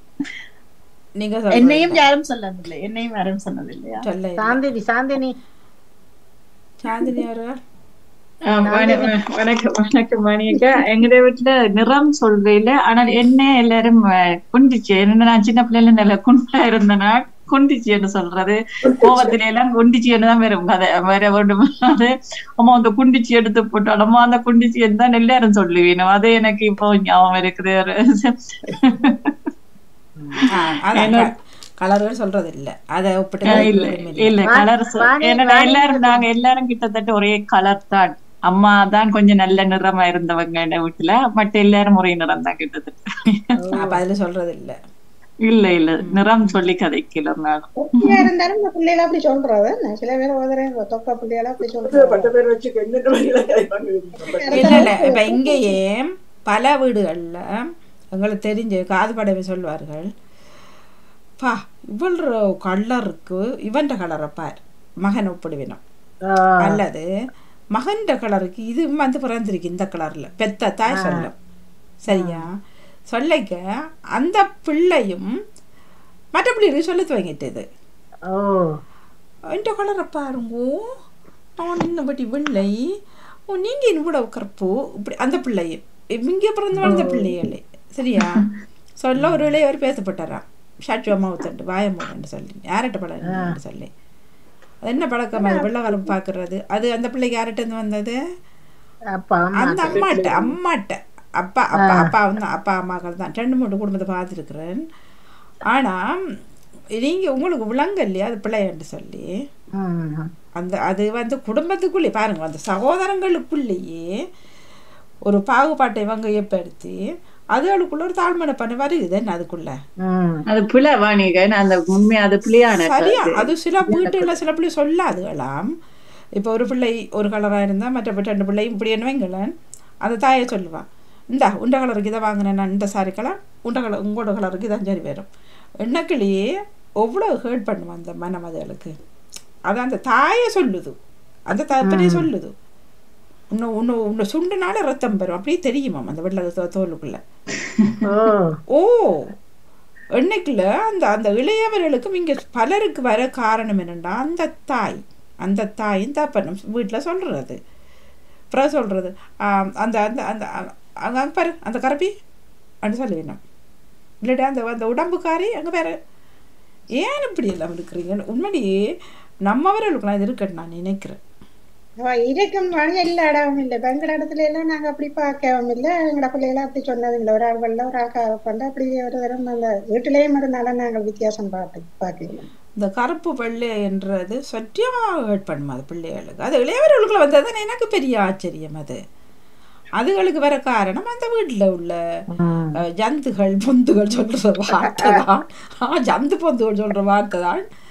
நீங்க என்னையும் சொல்லுங்க யாரும் சொன்னதில்லை என்னையும் யாரும் சொன்னது இல்லையா சொல்ல இல்ல. சாந்தினி சாந்தினி சாந்தினி அவர்கள் ஆ, வண- வண- வணக்கம் வணக்கம் மணியக்கா எங்க வீட்டுல நிறம் சொல்றேன் ஆனால் என்ன எல்லாரும் அஹ், குண்டிச்சு என்ன நான் சின்ன பிள்ளைல நல்ல குண்டா இருந்தேனா குண்டிச்சின்னு சொல்றது கோவத்தில எல்லாம் குண்டிச்சின்னு தான் வரும் கதை வேற ஒன்றும் அது அம்மா அந்த குண்டிச்சி எடுத்து போட்டாலும் அந்த குண்டிச்சி தான் எல்லாரும் சொல்லுவேணும் அது எனக்கு இப்போ ஞாபகம் இருக்குது ஆ, அதான் என்னோட- கலர்கள் சொல்றது இல்ல அத ஒப்பிட்டு ஆ, இல்ல இல்ல வா- கலர் வாணி- ஏன்னா வாணி எல்லாரும் நாங்க எல்லாரும் கிட்டத்தட்ட ஒரே கலர் தான் அம்மா தான் கொஞ்சம் நல்ல நிறமா இருந்தவங்க எங்க வீட்டுல மற்ற எல்லாரும் ஒரே நிறம் தான் கிட்டத்தட்ட அப்ப அதுல சொல்றது இல்ல இல்ல இல்ல நிறம் சொல்லி கதைக்கல நான் ஒப்பியா இருந்தாலும் இந்த பிள்ளைகளை அப்படி சொல்றது என்ன? சில பேர் உதறேன் தொக்கா பிள்ளைகளை அப்படி சொல்றது பட்ட பேர் வச்சு என்னென்ன வழியில கேட்பாங்க இல்ல இல்ல இப்ப இங்கேயே பல வீடுகள்ல எங்களுக்கு தெரிஞ்சு காது படவை சொல்வார்கள் பா இவ்வளோ கலருக்கு இவன்ட கலரை பார் மகன் ஒப்பிடுவினம் அல்லது மகன்ட கலருக்கு இது வந்து பிறந்திருக்கு இந்த கலர்ல பெத்த தாய் சொல்லும் சரியா சொல்லிக்க அந்த பிள்ளையும் மற்ற பிள்ளைகளுக்கு சொல்ல துவங்கிட்டது ஓ இந்த கலரை பாருங்க நான் இன்னபடி வெள்ளை ஓ நீங்க இவ்வளவு கருப்பு இப்படி அந்த பிள்ளையும் இங்கே பிறந்து வளர்ந்த பிள்ளைகளே சரியா சொல்ல ஒரு வேளையை அவர் பேசப்பட்டாராம் ஷாட்சி அம்மா ஊத்தண்டு வாயம்மான்னு சொல்லி யார்கிட்ட பழம் சொல்லி அது என்ன பழக்கம் அது வெள்ளை கலப்பு பார்க்கறது அது அந்த பிள்ளைக்கு யார்கிட்ட இருந்து வந்தது அப்பா அந்த அம்மாட்ட அம்மாட்ட அப்பா அப்பா அப்பா வந்து அப்பா அம்மாக்கள் தான் ரெண்டு மூணு குடும்பத்தை பார்த்துருக்குறேன் ஆனால் நீங்கள் உங்களுக்கு விளங்க இல்லையா அது பிள்ளையன்னு சொல்லி ம். அந்த அது வந்து குடும்பத்துக்குள்ளே பாருங்க அந்த சகோதரங்களுக்குள்ளேயே ஒரு பாகுபாட்டை இவங்க ஏற்படுத்தி அதுகளுக்குள்ள ஒரு தாழ்மனை பண்ண வருது என்ன அதுக்குள்ள ம். அது பிள்ளை வாணிக அந்த உண்மை அது பிள்ளையான சரியா அது சில வீட்டுல சில பிள்ளை சொல்லாதுகளாம் இப்போ ஒரு பிள்ளை ஒரு கலராக இருந்தால் மற்ற ரெண்டு பிள்ளையும் இப்படி என்ன வைங்களேன் அந்த தாயை சொல்லுவான் இந்தா உண்ட கலருக்கு இதை வாங்கினேன் நான் இந்த சாரி கலர் உண்ட கலர் உங்களோட கலருக்கு இதான் சரி வரும் எண்ணக்கிளியே எவ்வளோ ஹேர்ட் பண்ணுவான் அந்த மனம் அதுகளுக்கு அது அந்த தாயை சொல்லுது அந்த தப்பனே சொல்லுது இன்னும் இன்னும் இன்னும் சுண்டுனால ரத்தம் பெறும் அப்படியே தெரியுமாம் அந்த வெள்ளை தோ- தோலுக்குள்ள ஓ ஓ என்னைக்குல அந்த அந்த இளையவர்களுக்கும் இங்க பலருக்கு வர காரணம் என்னன்னா அந்த தாய் அந்த தாயும் தப்பனும் வீட்டில் சொல்றது அப்புறம் சொல்றது ஆம், அந்த அந்த அந்த அங்கே அங்கே பாரு அந்த கரப்பி அப்படின்னு சொல்லுவேன் இல்லாட்டி அந்த அந்த உடம்புக்காரி அங்கே பாரு ஏன் இப்படி எல்லாம் இருக்கிறீங்க உண்மையிலேயே நம்மவர்களுக்கெல்லாம் இது இருக்கட்டு நான் நினைக்கிறேன் அவ இருக்கும் வழி எல்லா இடமும் இல்லை இப்ப எங்கட இடத்துல எல்லாம் நாங்க அப்படி பார்க்கவும் இல்லை எங்கட பிள்ளைகளை அப்படி சொன்னது இல்லை ஒரு ஆள் வெள்ள ஒரு ஆள் காரப்பண்ட அப்படி ஒரு தரம் அந்த வீட்டிலேயும் இருந்தாலும் நாங்கள் வித்தியாசம் பார்த்து பார்க்கலாம் இந்த கருப்பு வெள்ளை என்றது சத்தியமாக ஹேர்ட் பண்ணும் அது பிள்ளைகளுக்கு அது இளையவர்களுக்குள்ள வந்தது எனக்கு பெரிய ஆச்சரியம் அது அதுகளுக்கு வர காரணம் அந்த வீட்டில் உள்ள அஹ், ஜந்துகள் பொந்துகள் சொல்ற வார்த்தை தான் ஆ, ஜந்து பொந்துகள் சொல்ற வார்த்தை தான்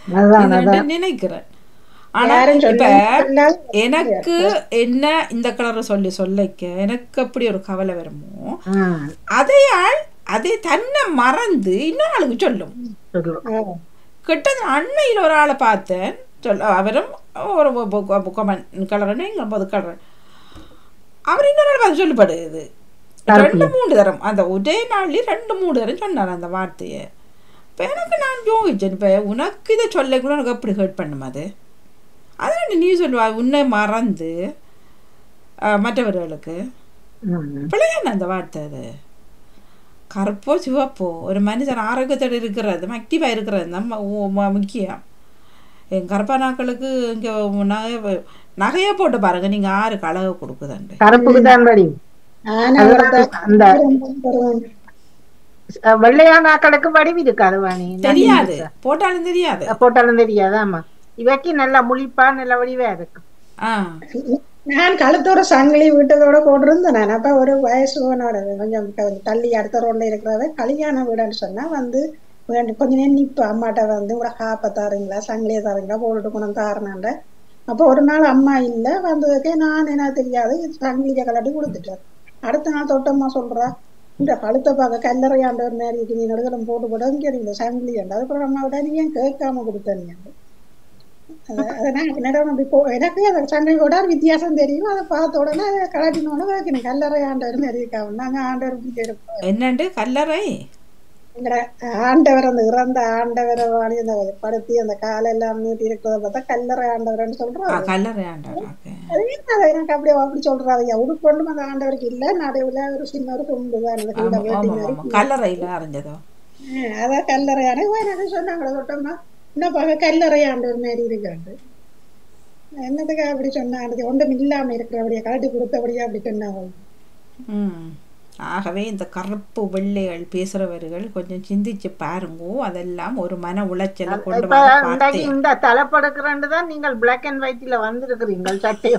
அதான், இதுன்னு அதான். நினைக்கிறேன் ஆனா யாரும் இப்ப சொல்லாம எனக்கு என்ன இந்த கலர் சொல்லி சொல்லிக்க எனக்கு அப்படி ஒரு கவலை வருமோ ம், அதையாள் அதை தன்னை மறந்து இன்னொரு ஆளுக்கு சொல்லும் சொல்லுவோம். கிட்டது அன்னையில் ஒரு ஆளை பார்த்தேன் சொல் அவரும் ஒரு கொமன் கலர் நீங்கள் பொது கலர் அவர் இன்னொரு ஆள் பார்த்து சொல்லப்படுது ரெண்டு மூணு தரம் அந்த ஒரே நாள்லயே ரெண்டு மூணு தரம் சொன்னார் அந்த வார்த்தையை இப்போ எனக்கு நான் யோகிச்சேன் இப்போ உனக்கு இதை சொல்ல கூட உனக்கு எப்படி ஹர்ட் பண்ணும் அது அதான் நீ சொல்லுவா உன்னை மறந்து அஹ், மற்றவர்களுக்கு ம். பிள்ளையான அந்த வார்த்தை அது கருப்போ சிவப்போ ஒரு மனுஷன் ஆரோக்கியத்தோடு இருக்கிறது ஆக்டிவாக இருக்கிறது நம்ம உ- மு- முக்கியம் என் கருப்பானாக்களுக்கு இங்கே நகை நகையை போட்டு பாருங்க நீங்கள் ஆறுக்கு அழகு கொடுக்குதுண்டு கருப்புக்கு தான் வடி ஆனா அதுதான் ஒருத்தர் அந்த வருவான். அஹ், வெள்ளையானாக்களுக்கு வடிவு இருக்காது வாணி தெரியாது போட்டாலும் தெரியாது போட்டாலும் தெரியாது ஆமா இவைக்கு நல்லா முழிப்பா நல்ல வடிவா இருக்கு ஆ நான் கழுத்தோட சங்கிலி வீட்டதோட போட்டிருந்தேன் நான் அப்ப ஒரு வயசு போனோட கொஞ்சம் க- தள்ளி அடுத்த ரோட்ல இருக்கிறவ கல்யாண வீடுன்னு சொன்னா வந்து வேண்டி- கொஞ்ச நேரம் நிப்ப அம்மாட்ட வந்து கூட காப்ப தாரீங்களா சங்கிலியை தாரீங்களா போட்டுட்டு கொண்டு தாரணாண்ட அப்போ ஒரு நாள் அம்மா இல்ல வந்ததுக்கே நான் என்ன தெரியாது சங்கிலியை கலட்டி கொடுத்துட்டேன் அடுத்த நாள் தொட்டம்மா சொல்றா இந்த கழுத்தை பார்க்க கல்லறையாண்டவர் மாதிரி இருக்கு நீ நடுக்கலம் போட்டு போட இங்க இந்த சங்கிலி அதுக்கப்புறம் அம்மா விட நீ ஏன் கேட்காம கொடுத்தனீங்க அத- அத நான் என்னிடம் அப்படி போ எனக்கு அந்த சண்டை கூட வித்தியாசம் தெரியும் அதை பார்த்த உடனே அதை கலாட்டினோட எனக்கு கல்லறை ஆண்டவர் மாதிரி இருக்காங்க நாங்க ஆண்டவர் பிடிச்சி இருப்போம் என்னண்டு கல்லறை எங்கட ஆண்டவர் அந்த இறந்த ஆண்டவரை வாணி அந்த படுத்தி அந்த காலை எல்லாம் நீட்டி இருக்கிறத பார்த்தா கல்லறை ஆண்டவர்னு ஆ சொல்றாரு கல்லறை ஆண்டவர் ஓகே அது என்ன அதை எனக்கு அப்படியே அப்படி சொல்றாரு உடுப்பு ஒன்றும் அந்த ஆண்டவருக்கு இல்ல நடுவுல ஒரு சின்ன ஒரு துண்டு தான் அந்த கூட ஆமாம் வேட்டி ஆமாம் மாதிரி ஆமாம் கல்லறையில் அறிஞ்சதோ ஆ, அதான் கல்லறையான எனக்கு சொன்னாங்களே தொட்டோம்னா என்ன பார்க்க கல்லறை ஆண்டவர் மாதிரி இருக்காண்டு என்னதுக்கு அப்படி சொன்னாங்க ஒன்றும் இல்லாம இருக்கிறபடியா கலட்டி கொடுத்தபடியா அப்படி சொன்னாங்க ம் ஆகவே இந்த கருப்பு வெள்ளைகள் பேசுறவர்கள் கொஞ்சம் சிந்திச்சு பாருங்கோ அதெல்லாம் ஒரு மன உளைச்சலை கொண்டு இப்ப வர இன்றைக்கு வார்த்தை இந்த தலைப்படுக்கிறேன்னு தான் நீங்கள் பிளாக் அண்ட் ஒயிட்ல வந்திருக்கிறீங்கள் சட்டையை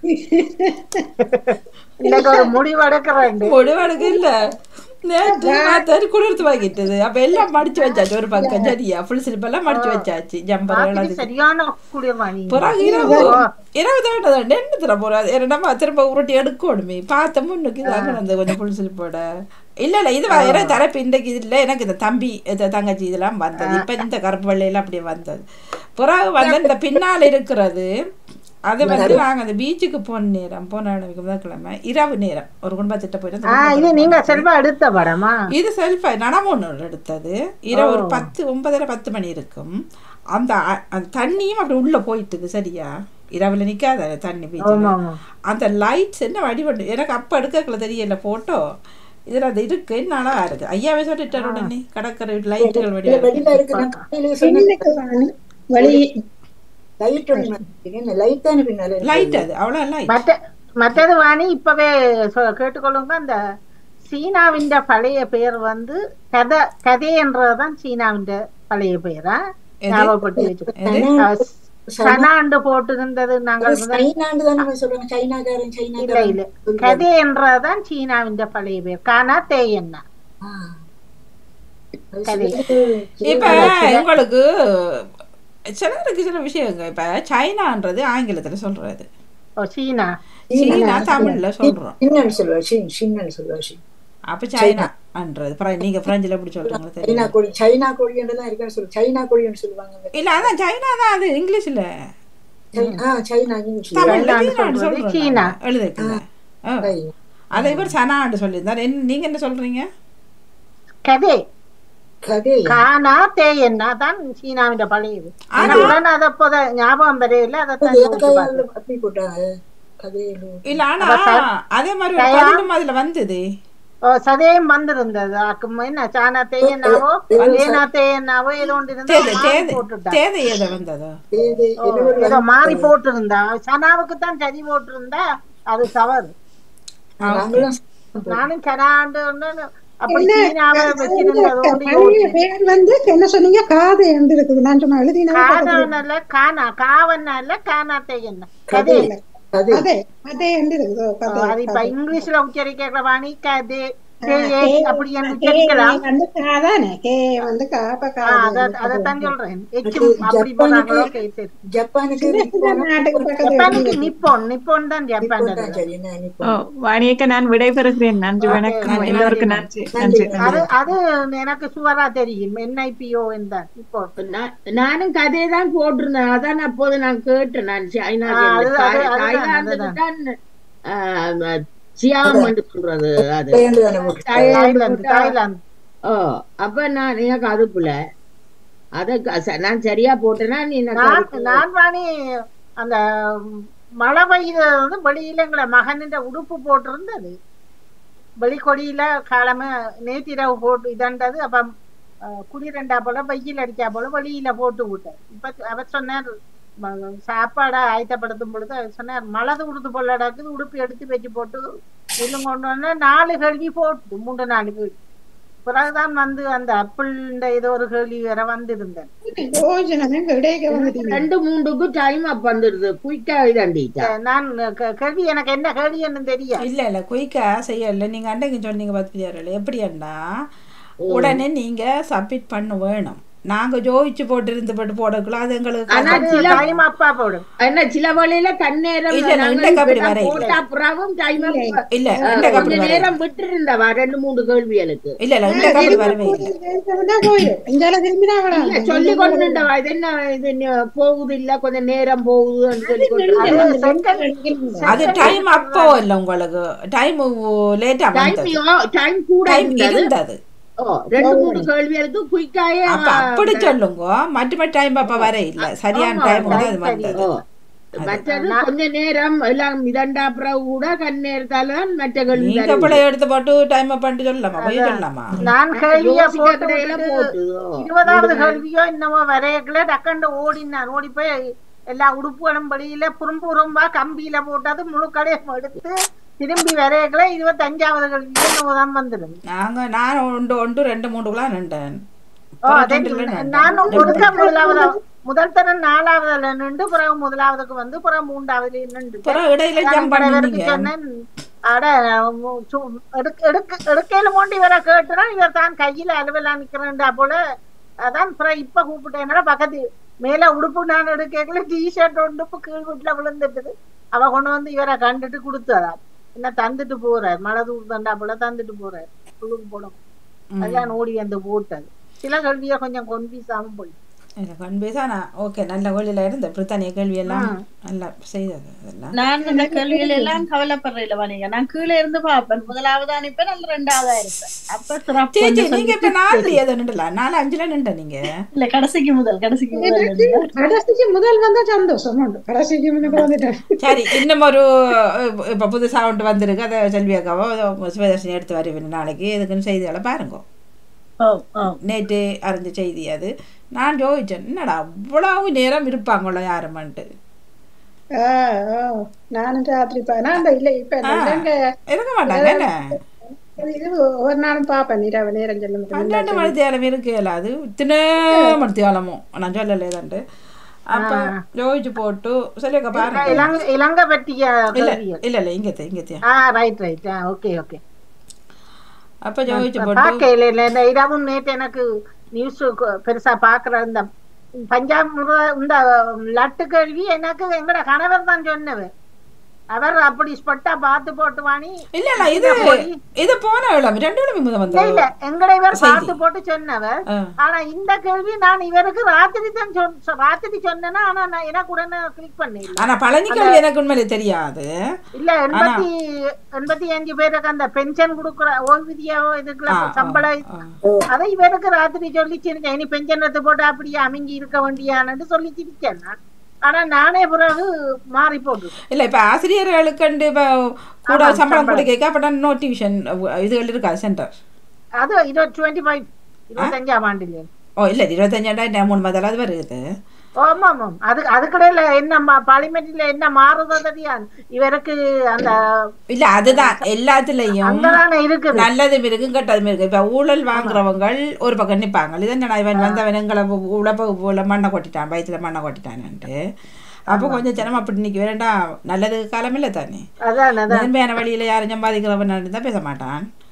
இன்னைக்கு ஒரு முடிவெடுக்கிறேன் முடிவெடுக்க இல்ல நேற்று ராத்திரி குளிர்த்து வாங்கிட்டது அப்ப எல்லாம் மடிச்சு வச்சாச்சு ஒரு பக்கம் சரியா ஃபுல் ஸ்லிப் எல்லாம் மடிச்சு வச்சாச்சு ஜம்பர்கள் ராத்திரி அதுக்கு சரியான குளிர்வாணி பிறகு இரவு இரவு தான் என்ன தர போறாது நம்ம திரும்ப உருட்டி எடுக்கணுமே பார்த்த முன்னுக்கு இதாக வந்து கொஞ்சம் ஃபுல் ஸ்லிப்போட இல்ல இல்ல இது வேற தரப்பு இன்றைக்கு இது இல்ல எனக்கு இந்த தம்பி இந்த தங்கச்சி இதெல்லாம் வந்தது இப்ப இந்த கருப்பு வெள்ளையெல்லாம் அப்படியே வந்தது பிறகு வந்து இந்த பின்னால் இருக்கிறது அது வந்து நாங்க அந்த பீச்சுக்கு போன நேரம் போன முதற்கிழமை இரவு நேரம் ஒரு குடும்பத்திட்ட போயிட்டு அந்த ஆஹ் இது குடும்பத்தோட நீங்க போனது. செல்வா எடுத்த படமா இது செல்ஃபை நடமொன்று எடுத்தது இரவு ஒரு பத்து ஒன்பதரை பத்து மணி இருக்கும் அந்த அ- அந்த தண்ணியும் அப்படி உள்ள போயிட்டுது சரியா இரவுல நிக்காத தண்ணி ஆமா பீச்சில் ஆமா அந்த லைட்ஸ் என்ன வடிவண்டு எனக்கு அப்ப எடுக்கல தெரியல போட்டோ இதுல அது இருக்கு நல்லா இருக்கு ஐயாவே சொல்லிட்டாரு உடனே கடற்கரை லைட்டுகள் வடிவா இருக்கு. வெளியில இருக்கு நான் காலையிலே சொன்னேன் பின்னுக்கு வாணி, வழி லைட் ஒன்று என்ன லைட் தானே பின்னால இருக்கு. லைட் அது அவ்வளவு லைட் மற்ற மற்றது வாணி இப்பவே சொ- கேட்டுக்கொள்ளுங்க அந்த சீனாவின் பழைய பெயர் வந்து கதை கதை என்றதுதான் சீனாவின் பழைய பெயரா எது? ஞாபகப்படுத்தி வச்சுக்கோங்க சனாண்டு போட்டிருந்தது நாங்கள் முதல் சைனாண்டு தானே நம்ம சொல்றாங்க சைனாக்காரன் இல்ல இல்ல சைனாக்காரன் கதை என்றதுதான் சீனாவின் பழைய பெயர் கானா தேயன்னா கதை இப்ப உங்களுக்கு சிலருக்கு சில விஷயங்க இப்ப சைனான்றது ஆங்கிலத்துல சொல்றது ஓ சீனா சீனா தமிழ்ல சொல்றோம் சின்னன்னு சொல்லுவா ஷின் ஷின்னு சொல்லுவா ஷின் அப்ப சைனான்றது பிர- நீங்க பிரெஞ்சுல எப்படி சொல்றீங்களோ சைனா தெரியல கோழி சைனா கோழின்றலாம் இருக்கான்னு சொல்லு சைனா கோழின்னு சொல்லுவாங்க இல்ல அதான் சைனா தான் அது இங்கிலீஷ்ல சை- ஆ சைனா இங்கிலீஷ்ல. தமிழ்ல சைனான்னு சீனான்னு சொல்றது சொல்றோம் சீனா. நாங்க. எழுதிக்கல ஆ. சைனா. அதை இவர் சனான்னு சொல்லியிருந்தார் என்ன நீங்க என்ன சொல்றீங்க கதை கதை கானா தேயன்னா தான் சீனாவின் பழையது ஆனா- உடனே அதை போத ஞாபகம் வரையில அதை தான் யோசிச்சு பார்த்தேன். அப்படி போட்டாங்க கதையில இல்ல ஆனா அப்ப ச- அதே மாதிரி ஒரு தயா- பதிலும் அதுல வந்தது ஓ சதயம் வந்திருந்தது அக்கு என்ன சானா தேயன்னாவோ ஏனா தேயன்னாவோ ஏதோ ஒன்று இருந்தா தேதை மாறி தேதை போட்டுட்டா தேதை ஏதோ வந்ததோ ஏது ஓ, ஏதோ மாறி போட்டிருந்தா சனாவுக்கு தான் சரி போட்டிருந்தா அது தவறு நாங்களும் நானும் சனாண்டு அப்படி என்ன, சீனாவை வச்சிருந்தது ஒன்று பழைய யோசிச்சேன். பேர் வந்து என்ன சொன்னீங்க காது என்று இருக்குது நான் சும்மா எழுதினா காதவனல்ல கானா காவனல்ல கானா தேயன்னா கதை கதை அதே அதே என்று இருக்குது ஓ, ஓ, கதை அது இப்ப இங்கிலீஷ்ல உச்சரிக்கிற வாணி கதை KH அப்படி என்று உச்சரிக்கலாம் வந்து காதானே கே வந்து காப்ப ஆ, காது அத- அதைத்தான் சொல்றேன் அது எச்சும் அப்படி போனாங்களோ ஜப்பானுக்கு சரி, சரி. ஜப்பானுக்கு நாட்டுக்கு பக்கத்துல ஜப்பானுக்கு நிப்போன் நிப்போன் தான் ஜப்பான் நிப்போன் தான் சரி நான் ஓ, நிப்போன் வாணியக்க நான் விடைபெறுகிறேன் நன்றி ஓகே, வணக்கம் நன்றி, எல்லோருக்கும் நன்றி, நன்றி நன்றி அது அது எனக்கு சுவரா தெரியும் என்ஐபிஓ தான் இப்போ நான்- நானும் கதையை தான் போட்டிருந்தேன் அதான் அப்போது நான் கேட்டேன் நான் சைனா ஆ, அது- அது- அதுதான், தாய்லாந்துக்கு அதுதான். தான் ஆ, சியாம் என்று சொல்றது அது தாய்லாந்து தானே போட்டு. தாய்லாந்து தாய்லாந்து போட்டா- தாய்லாந்து ஓ அப்ப நான் எனக்கு அதுக்குள்ள அத க- நான் சரியா போட்டேன்னா நீ எனக்கு நான் அதுக்கு- நான் வாணி அந்த மழை பெய்யுது வந்து வெளியில எங்களை மகனின் உடுப்பு போட்டிருந்தது வெளிக்கொடியில காலமே நேத்திரவு போட்டு இதண்டது அப்ப அஹ், குளிரண்டா போல வெயில் அடிக்கா போல வெளியில போட்டு விட்டார் இப்ப அவர் சொன்னார் ம- சாப்பாடை ஆயத்தப்படுத்தும் பொழுது அவர் சொன்னார் மழை உடுத்து போல நடக்குது உடுப்பு எடுத்து வச்சு போட்டு இன்னும் கொண்டு வந்தா நாலு கேள்வி போட்டு மூன்று நாலு கேள்வி பிறகுதான் வந்து அந்த அப்பிள் ஏதோ ஒரு கேள்வி வேற வந்திருந்தேன் யோஜனை இடையே வந்துட்டீங்க ரெண்டு மூன்றுக்கு டைம் அப் வந்துடுது குயிக்கா இதாண்டிட்டா நான் க- கேள்வி எனக்கு என்ன கேள்வி என்ன தெரியும் இல்ல இல்ல குயிக்கா செய்யல நீங்க அன்றைக்கு சொன்னீங்க பத்திரியாரில் எப்படின்னா உடனே நீங்க சப்மிட் பண்ண வேணும் நாங்க ஜோதிச்சு போட்டு இருந்து போட்டு போடக்குள்ள அது எங்களுக்கு ஆனா கஷ்டம். சில டைம் அப்பா போடும் என்ன சில வழியில தன்னேரம் இல்ல, இல்ல, நாங்கள் இன்றைக்கு அப்படி இப்ப வர இல்ல. போட்டா புறாவும் டைம் இல்ல இன்றைக்கு அப்படி கொஞ்ச வரவே நேரம் விட்டு இருந்தவா ரெண்டு மூணு கேள்விகளுக்கு இல்ல இல்ல இன்றைக்கு அப்படி வரவே இல்லை போயிடும் இங்கால திரும்பினா இல்ல சொல்லி கொண்டு இருந்தவா இது என்ன இது என்ன போகுது இல்ல கொஞ்சம் நேரம் போகுதுன்னு சொல்லி கொண்டு அது டைம் அப்போ இல்ல உங்களுக்கு டைம் லேட்டா வந்தது டைம் கூட டைம் இருந்தது இருந்தது ஓ, ரெண்டு மூணு கேள்விகளுக்கு குயிக்காயே அப்ப அப்படி சொல்லுங்க மற்ற டைம் அப்ப வர இல்ல சரியான ஆமா, டைம் ஆமா, அது வந்தது ஓ. மற்றது கொஞ்ச நேரம் எல்லாம் இதண்டா பிறகு கூட கண் நேரத்தால தான் மற்ற கேள்வி நீங்க வருது. பிள்ளை எடுத்து போட்டு டைம் பண்ணிட்டு சொல்லலாமா போய் சொல்லலாமா நான் கேள்வியா யோசிக்க போட்டு கடையில விட்டுட்டு போட்டு, ஓ. இருபதாவது கேள்வியோ என்னமோ வரையக்குள்ள டக்கண்டு ஓடினான் ஓடி போய் எல்லா உடுப்புகளும் வெளியில புறும்பு புறும்பா கம்பியில போட்டது முழு கடையும் எடுத்து திரும்பி வரையக்குள்ள இருபத்தஞ்சாவது கேள்வியோ என்னமோ தான் வந்துடும் நாங்க நான் ஒன்று ஒன்று ரெண்டு மூணுக்குலாம் நின்றேன் ஓ, அதே நான் ஒருக்கா முதலாவது முதல் தரம் நாலாவதுல நின்று பிறகு முதலாவதுக்கு வந்து பிறகு மூன்றாவதுல நின்று பிறகு இடையில jump பண்ணுனீங்க. சொன்னேன் அட சு- எடுக்க எடுக்க எடுக்கையில மோண்டி வர கேட்டுனா இவர் தான் கையில அலுவலா நிக்கிறேன்டா போல அதான் பிறகு இப்ப கூப்பிட்டேன்னா பக்கத்து மேல உடுப்பு நான் எடுக்கல டிஷர்ட் உடுப்பு கீழ் வீட்டுல விழுந்துட்டுது அவ கொண்டு வந்து இவரை கண்டுட்டு கொடுத்ததா என்ன தந்துட்டு போறார் மழை தூர்தண்டா போல தந்துட்டு போறார் குழுக்கு போடும் அதான் ஓடி வந்து போட்டது சில கல்வியை கொஞ்சம் கன்ஃபியூஸ் ஆகும் போய் கன்ஃபியூஸானா ஓகே நல்ல வழியில இருந்த பிரித்தானிய கேள்வி எல்லாம் நல்லா செய்தது அதெல்லாம் நான் இந்த கேள்விகள் எல்லாம் கவலைப்படுறேன் வாணிங்க நான் கீழே இருந்து பார்ப்பேன் முதலாவதா அனுப்பேன் நல்ல ரெண்டாவதா இருப்பேன் அப்ப சிறப்பு சரி கொஞ்சம் சரி நீங்க இப்ப சொல்லி- நாலு ஏதோ நின்றலாம் நாலு அஞ்சுல நின்ற நீங்க இல்ல கடைசிக்கு முதல் கடைசிக்கு முதல் நின்று. கடைசிக்கு முதல் வந்தா சந்தோஷம் உண்டு கடைசிக்கு முன்னுக்கு வந்துட்டேன் சரி இன்னும் ஒரு இப்ப- இப்ப புதுசா ஒன்று வந்திருக்கு அதை செல்வி அக்காவோ சிவதர்ஷினி எடுத்து வருவேன் நாளைக்கு இதுக்குன்னு செய்திகளை பாருங்க ஓ ஓ நேற்று அறிஞ்ச செய்தி அது நான் ஜோதிச்சேன் என்னடா அவ்வளவு நேரம் இருப்பாங்களோ யாருமன்ட்டு ஆ, ஆ. நானும் ராத்திரி பா நான் இந்த இல்ல இப்ப இந்த ஆ. இலங்கை இருக்க மாட்டாங்க என்ன இது ஒரு நாளும் பாப்பேன் இரவு நேரம் சொல்லும் பன்னெண்டு மணி தேலம் இருக்கல அது இத்தனை மணி தேலமோ நான் சொல்லலேதான்ட்டு அப்ப ஜோதிச்சு போட்டு சொல்லிக்க பாருங்க இலங்கை இலங்கை பற்றிய இல்ல கேள்விகள் இல்ல இல்ல இங்கத்தே இங்கத்தே ஆ ரைட் ரைட் ஆ ஓகே ஓகே அப்ப ஜோதிச்சு போட்டு பார்க்கல இல்ல இந்த இரவும் நேற்று எனக்கு நியூஸ் பெருசா பாக்குற இந்த பஞ்சாப் முறை- இந்த லட்டு கேள்வி எனக்கு எங்கட கணவர் தான் சொன்னவர் அவர் அப்படி ஸ்பட்டா பார்த்து போட்டு வாணி இல்ல இல்ல இது இது போன இளம் ரெண்டு இளம் முத இல்ல இல்ல வந்த எங்கட இவர் செய்தி. பார்த்து போட்டு சொன்னவர் ஆ. ஆனா இந்த கேள்வி நான் இவருக்கு ராத்திரி தான் சொன்ன ராத்திரி சொன்னேன்னா ஆனா நான் எனக்கு உடனே கிளிக் பண்ணல ஆனா பழனிக்கல்வி எனக்கு உண்மையிலே தெரியாது இல்ல எண்பத்தி எண்பத்தி அஞ்சு பேருக்கு அந்த பென்ஷன் கொடுக்குற ஓய்வூதியாவோ இதுக்குள்ள ஆ, ஆ, சம்பளம் ஆ. அதை இவருக்கு ராத்திரி சொல்லி சிரிச்சேன் இனி பென்ஷன் எடுத்து போட்டு அப்படியே அமைங்கி இருக்க வேண்டியான்னு சொல்லி சிரிச்சேன் நான் ஆனா நானே பிறகு மாறி போட்டு இல்ல இப்ப ஆசிரியர்களுக்கு இப்ப கூட ஆமா, சம்பளம் சம்பளம். கொடுக்க அப்ப நோ டியூஷன் இதுகள் இருக்கா சென்டர் அது இருபது டுவெண்ட்டி ஃபைவ் இருபத்தஞ்சாம் ஆண்டுல ஓ இல்ல இருபத்தஞ்சாயிரம் மூணு மாதம் அது வருது ஆமா ஆமாம் அது அதுக்கடையில என்ன பார்லிமெண்ட்ல என்ன மாறுதோ தெரியாது இவருக்கு அந்த இல்ல அதுதான் எல்லாத்துலயும் அங்கதானே இருக்குது நல்லதும் இருக்கு கெட்டதும் இருக்கு இப்ப ஊழல் வாங்குறவங்க ஒரு பக்கம் நிப்பாங்க இது என்னடா இவன் வந்தவன் எங்களை உழப்ப போல மண்ணை கொட்டிட்டான் வயிற்றுல மண்ணை கொட்டிட்டான்ட்டு அப்போ கொஞ்சம் ஜனம் அப்படி நிக்க வேண்டாம் நல்லது காலம் இல்லை தானே அதான் அதான் நேர்மையான வழியில யாரும் சம்பாதிக்கிறவன் இருந்தா பேச மாட்டான்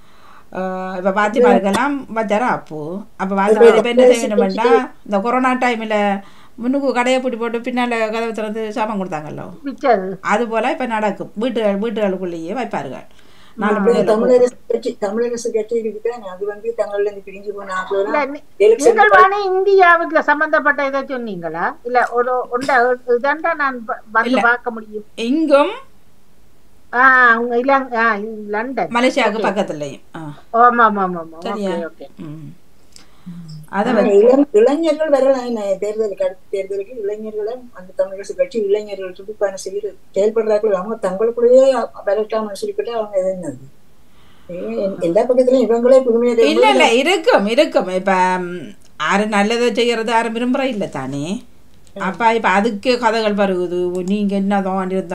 ஆஹ் இப்ப பாத்திமாருக்கெல்லாம் வச்சாரா அப்போ அப்ப பாத்திமா இப்ப என்ன செய்யணும்னா இந்த கொரோனா டைம்ல முன்னுக்கு கடையை பூட்டி போட்டு பின்னால கதவை திறந்து சாமான் கொடுத்தாங்கல்லோ பிச்சது அது போல இப்ப நடக்கும் வீட்டுகள் வீட்டுகளுக்குள்ளேயே வைப்பார்கள் நாலு இப்ப பிள்ளைகளை தமிழரசு கட்சி தமிழரசு கட்சி இருக்குதான் அது வந்து தங்கள்ல இருந்து பிரிஞ்சு போன இல்ல, ஆட்கள் நீ- எலெக்ஷன் நீங்கள் வாணி இந்தியாவுக்கு சம்பந்தப்பட்ட இதை சொன்னீங்களா இல்ல ஒரு உண்ட இதண்டா நான் ப- வந்து இல்ல. பார்க்க முடியும் இங்கும் ஆஹ் அவங்க இலங் ஆ, லண்டன் மலேசியாவுக்கு பக்கத்துலயும் ஆ, ஆமா ஆமா ஆமா ஆமா சரியா ஓகே ஓகே ம். அதை ஆனா வச்சு இளம் இளைஞர்கள் வரலாம் நான் தேர்தலுக்கு அடுத்த தேர்தலுக்கு இளைஞர்களை அந்த தமிழரசு கட்சி இளைஞர்கள் துடுப்பான செய்ய செயல்படுறார்கள் அவங்க தங்களுக்குள்ளேயே வரட்டாம சொல்லிக்கிட்டு அவங்க இது என்னது ஏன் எல்லா பக்கத்துலயும் இவங்களே புதுமையை இல்ல இல்ல இருக்கும் இருக்கும் இப்ப ம், யாரு நல்லதை செய்யறது யாரும் விரும்புற இல்ல தானே அப்ப இப்ப அதுக்கே கதைகள் வருகுது நீங்க என்னதான் இருந்தா